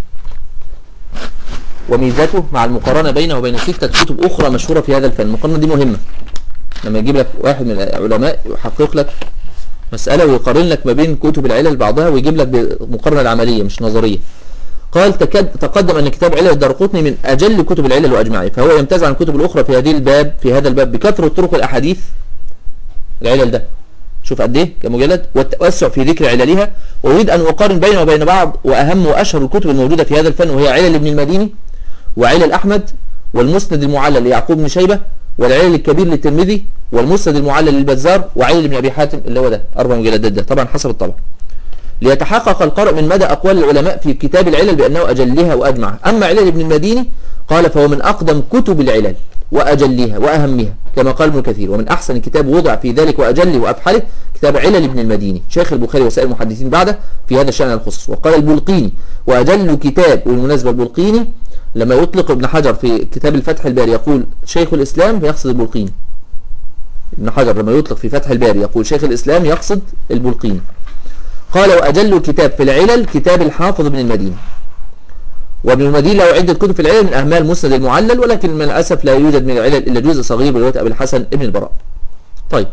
وميزاته مع المقارنة بينه وبين ستة كتب أخرى مشهورة في هذا الفن المقارنة دي مهمة لما يجيب لك واحد من العلماء يحقق لك مسألة ويقارن لك ما بين كتب العلل بعضها ويجيب لك بمقارنة العملية مش نظرية قال تكد تقدم أن كتاب علل الدرقطني من أجل كتب العلل وأجمعها فهو يمتاز عن الكتب الأخرى في هذه الباب في هذا الباب بكثرة طرق الأحاديث العلل ده شوف قد ايه كمجلد والتوسع في ذكر عللها واريد ان اقارن بينه وبين بعض واهم واشهر الكتب الموجوده في هذا الفن وهي علل ابن المديني وعلل احمد والمسند المعلل ليعقوب بن شيبه والعلل الكبير للترمذي والمسند المعلل للبزار وعلل ابن ابي حاتم اللي هو ده اربع مجلدات ده طبعا حسب الطبع ليتحقق القارئ من مدى اقوال العلماء في كتاب العلل بانه اجلها واجمعها اما علل ابن المديني قال فهو من اقدم كتب العلل واجلها واهمها كما قال ابن كثير ومن احسن كتاب وضع في ذلك واجله وافحله كتاب علل ابن المديني شيخ البخاري وسائر المحدثين بعده في هذا الشان الخصوص وقال البلقيني واجل كتاب والمناسبه البلقيني لما يطلق ابن حجر في كتاب الفتح الباري يقول شيخ الاسلام يقصد البلقيني ابن حجر لما يطلق في فتح الباري يقول شيخ الاسلام يقصد البلقيني قال واجل كتاب في العلل كتاب الحافظ ابن المديني وابن المدين له عدة كتب في العلل من أهمها المسند المعلل ولكن من الأسف لا يوجد من العلل إلا جزء صغير برواية أبي الحسن ابن البراء طيب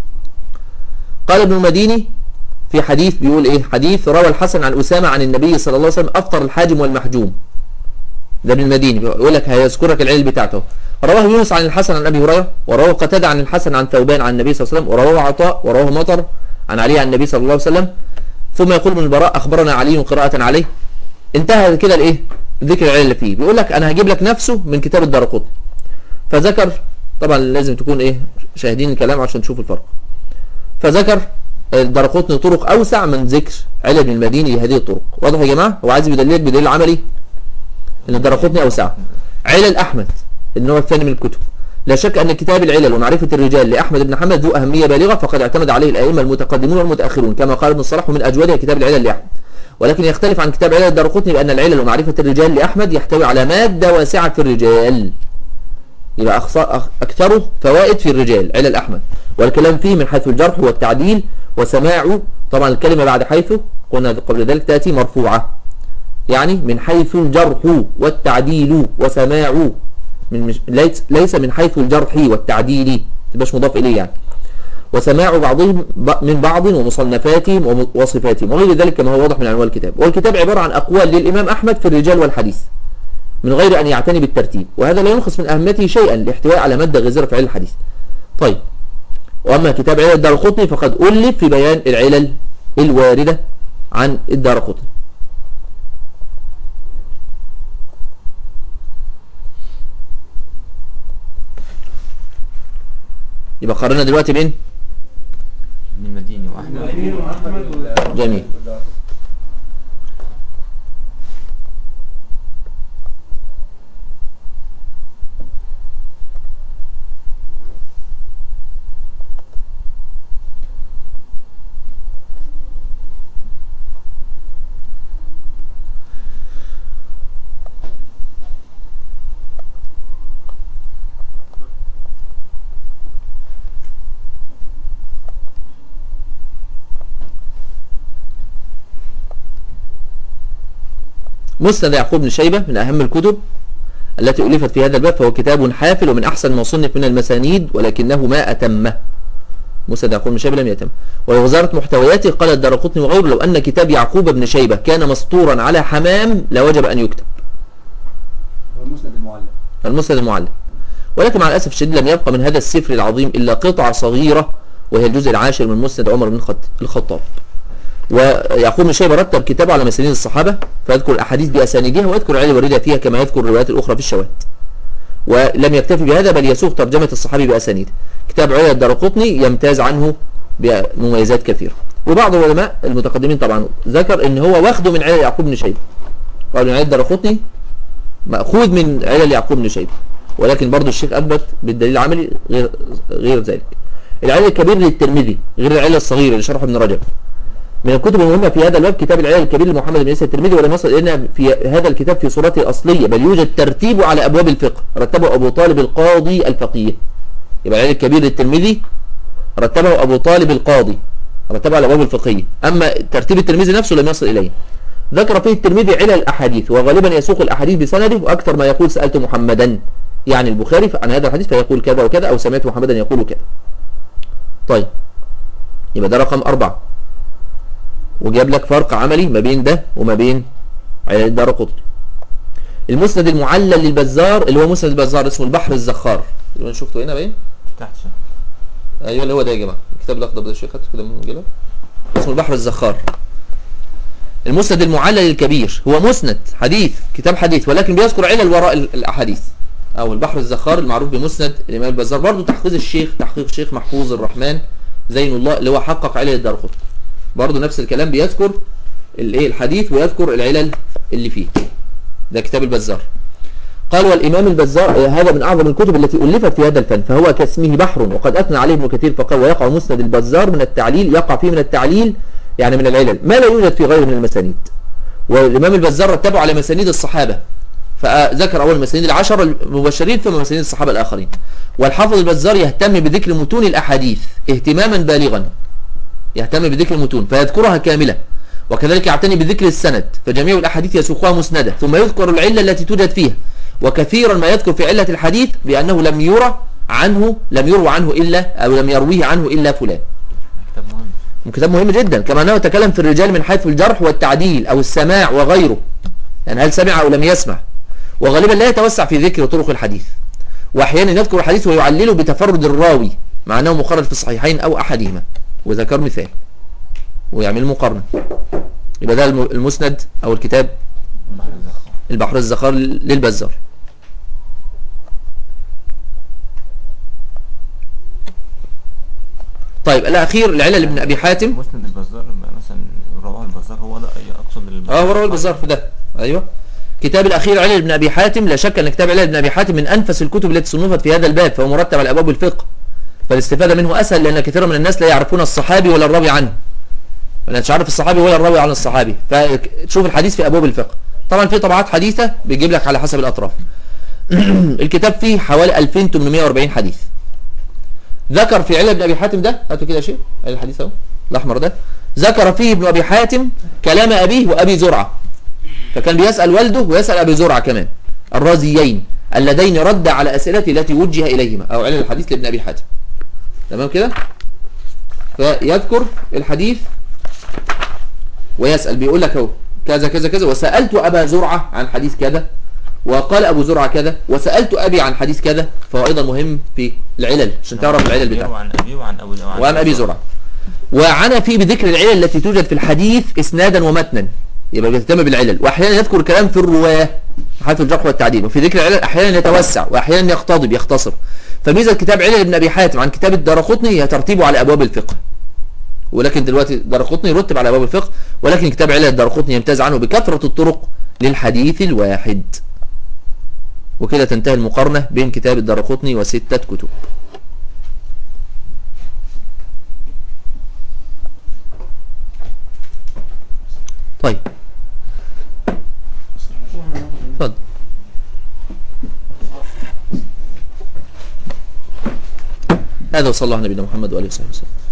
قال ابن المديني في حديث بيقول إيه حديث روى الحسن عن أسامة عن النبي صلى الله عليه وسلم أفطر الحاجم والمحجوم ده ابن المديني بيقول لك هيذكرك العلل بتاعته رواه يونس عن الحسن عن أبي هريرة ورواه قتادة عن الحسن عن ثوبان عن النبي صلى الله عليه وسلم ورواه عطاء ورواه مطر عن علي عن النبي صلى الله عليه وسلم ثم يقول ابن البراء أخبرنا علي قراءة عليه انتهى كده الايه ذكر العلل اللي فيه بيقول لك انا هجيب لك نفسه من كتاب الدرقطني فذكر طبعا لازم تكون ايه شاهدين الكلام عشان تشوفوا الفرق فذكر الدرقطني طرق اوسع من ذكر علل ابن المديني لهذه الطرق واضح يا جماعه هو عايز يدللك بدليل عملي ان الدرقطني اوسع علل احمد النوع الثاني من الكتب لا شك أن كتاب العلل ومعرفة الرجال لأحمد بن حنبل ذو أهمية بالغة فقد اعتمد عليه الأئمة المتقدمون والمتأخرون كما قال ابن الصلاح من أجودها كتاب العلل لأحمد ولكن يختلف عن كتاب علل الدارقطني بأن العلل ومعرفة الرجال لأحمد يحتوي على مادة واسعة في الرجال يبقى أخص- أخ- أكثره فوائد في الرجال علل أحمد والكلام فيه من حيث الجرح والتعديل وسماعه طبعا الكلمة بعد حيث قلنا قبل ذلك تأتي مرفوعة يعني من حيث الجرح والتعديل وسماع من مش ليس ليس من حيث الجرح والتعديل تبقاش مضاف إليه يعني وسماع بعضهم ب- من بعض ومصنفاتهم وم- وصفاتهم وغير ذلك كما هو واضح من عنوان الكتاب والكتاب عبارة عن أقوال للإمام أحمد في الرجال والحديث من غير أن يعتني بالترتيب وهذا لا ينقص من أهميته شيئا لاحتواء على مادة غزيرة في علم الحديث طيب وأما كتاب علل الدارقطني فقد ألف في بيان العلل الواردة عن الدارقطني يبقى قارنا دلوقتي بين ابن المديني واحمد المديني واحمد وال- جميل. والدار. مسند يعقوب بن شيبة من أهم الكتب التي ألفت في هذا الباب فهو كتاب حافل ومن أحسن ما صنف من المسانيد ولكنه ما أتمه مسند يعقوب بن شيبة لم يتم ووزارة محتوياته قال الدارقطني وغيره لو أن كتاب يعقوب بن شيبة كان مسطورا على حمام لوجب أن يكتب هو المسند المعلق المسند المعلم ولكن مع الأسف الشديد لم يبقى من هذا السفر العظيم إلا قطعة صغيرة وهي الجزء العاشر من مسند عمر بن الخط- الخطاب ويعقوب بن شيبة رتب كتابه على مسانيد الصحابة فيذكر الأحاديث بأسانيدها ويذكر العلل الواردة فيها كما يذكر الروايات الأخرى في الشواهد ولم يكتفي بهذا بل يسوق ترجمة الصحابي بأسانيده كتاب علل الدارقطني يمتاز عنه بمميزات كثيرة وبعض العلماء المتقدمين طبعا ذكر ان هو واخده من علل يعقوب بن شيبة قالوا ان علل الدارقطني مأخوذ من علل يعقوب بن شيبة ولكن برضو الشيخ أثبت بالدليل العملي غير غير ذلك العلل الكبير للترمذي غير العلل الصغير اللي شرحه ابن رجب من الكتب المهمة في هذا الباب كتاب العلل الكبير لمحمد بن عيسى الترمذي ولم يصل إلينا في هذا الكتاب في صورته الأصلية بل يوجد ترتيبه على أبواب الفقه رتبه أبو طالب القاضي الفقيه يبقى العلل الكبير للترمذي رتبه أبو طالب القاضي رتبه على أبواب الفقهية أما ترتيب الترمذي نفسه لم يصل إليه ذكر فيه الترمذي علل الأحاديث وغالبا يسوق الأحاديث بسنده وأكثر ما يقول سألت محمدا يعني البخاري عن هذا الحديث فيقول كذا وكذا أو سمعت محمدا يقول كذا طيب يبقى ده رقم أربعة وجاب لك فرق عملي ما بين ده وما بين علل الدار قطني المسند المعلل للبزار اللي هو مسند البزار اسمه البحر الزخار يبقى شفته هنا باين تحت شوية. ايوه اللي هو ده يا جماعه الكتاب الاخضر ده الشيخ خدته كده من جلال اسمه البحر الزخار المسند المعلل الكبير هو مسند حديث كتاب حديث ولكن بيذكر علل وراء ال- الاحاديث او البحر الزخار المعروف بمسند الامام البزار برضه تحقيق الشيخ تحقيق الشيخ محفوظ الرحمن زين الله اللي هو حقق علل الدرقطني برضه نفس الكلام بيذكر الايه الحديث ويذكر العلل اللي فيه ده كتاب البزار قال والإمام البزار آه، هذا من أعظم الكتب التي ألفت في هذا الفن فهو كاسمه بحر وقد أثنى عليه ابن كثير فقال ويقع مسند البزار من التعليل يقع فيه من التعليل يعني من العلل ما لا يوجد في غيره من المسانيد والإمام البزار رتبه على مسانيد الصحابة فذكر أول مسانيد العشرة المبشرين ثم مسانيد الصحابة الآخرين والحافظ البزار يهتم بذكر متون الأحاديث اهتماما بالغا يهتم بذكر المتون فيذكرها كاملة وكذلك يعتني بذكر السند فجميع الأحاديث يسوقها مسندة ثم يذكر العلة التي توجد فيها وكثيرا ما يذكر في علة الحديث بأنه لم يرى عنه لم يروى عنه إلا أو لم يرويه عنه إلا فلان كتاب مهم كتاب مهم جدا كما أنه يتكلم في الرجال من حيث الجرح والتعديل أو السماع وغيره يعني هل سمع أو لم يسمع وغالبا لا يتوسع في ذكر طرق الحديث وأحيانا يذكر الحديث ويعلله بتفرد الراوي مع أنه مخرج في الصحيحين أو أحدهما وذكر مثال ويعمل مقارنة يبقى ده الم- المسند أو الكتاب البحر الزخار البحر الزخار للبزار طيب الأخير العلل ابن أبي حاتم مسند البزار مثلا رواه البزار هو ده اقصد البزار اه وراء البزار في ده ايوه كتاب الاخير علل ابن ابي حاتم لا شك ان كتاب علل ابن ابي حاتم من انفس الكتب التي صنفت في هذا الباب فهو مرتب على ابواب الفقه فالاستفاده منه اسهل لان كثيرا من الناس لا يعرفون الصحابي ولا الراوي عنه ولا مش عارف الصحابي ولا الراوي عن الصحابي فتشوف الحديث في ابواب الفقه طبعا في طبعات حديثه بيجيب لك على حسب الاطراف الكتاب فيه حوالي 2840 حديث ذكر في علل ابن ابي حاتم ده هاتوا كده يا شيخ علل الحديث اهو الاحمر ده ذكر فيه ابن ابي حاتم كلام ابيه وابي زرعه فكان بيسال والده ويسال ابي زرعه كمان الرازيين اللذين رد على اسئلته التي وجه اليهما او علل الحديث لابن ابي حاتم تمام كده فيذكر الحديث ويسال بيقول لك اهو كذا كذا كذا وسالت ابا زرعه عن حديث كذا وقال ابو زرعه كذا وسالت ابي عن حديث كذا فهو ايضا مهم في العلل عشان تعرف العلل بتاعته وعن أبي وعن أبو وعن وعن ابي زرعه وعنى فيه بذكر العلل التي توجد في الحديث اسنادا ومتنا يبقى بيهتم بالعلل واحيانا يذكر كلام في الرواه حيث الجرح والتعديل وفي ذكر العلل احيانا يتوسع واحيانا يقتضب يختصر فميزه كتاب علل ابن ابي حاتم عن كتاب الدارقطني هي ترتيبه على ابواب الفقه ولكن دلوقتي الدارقطني يرتب على ابواب الفقه ولكن كتاب علل الدارقطني يمتاز عنه بكثره الطرق للحديث الواحد وكده تنتهي المقارنه بين كتاب الدارقطني وسته كتب طيب اتفضل هذا وصلى الله على نبينا محمد واله وصحبه وسلم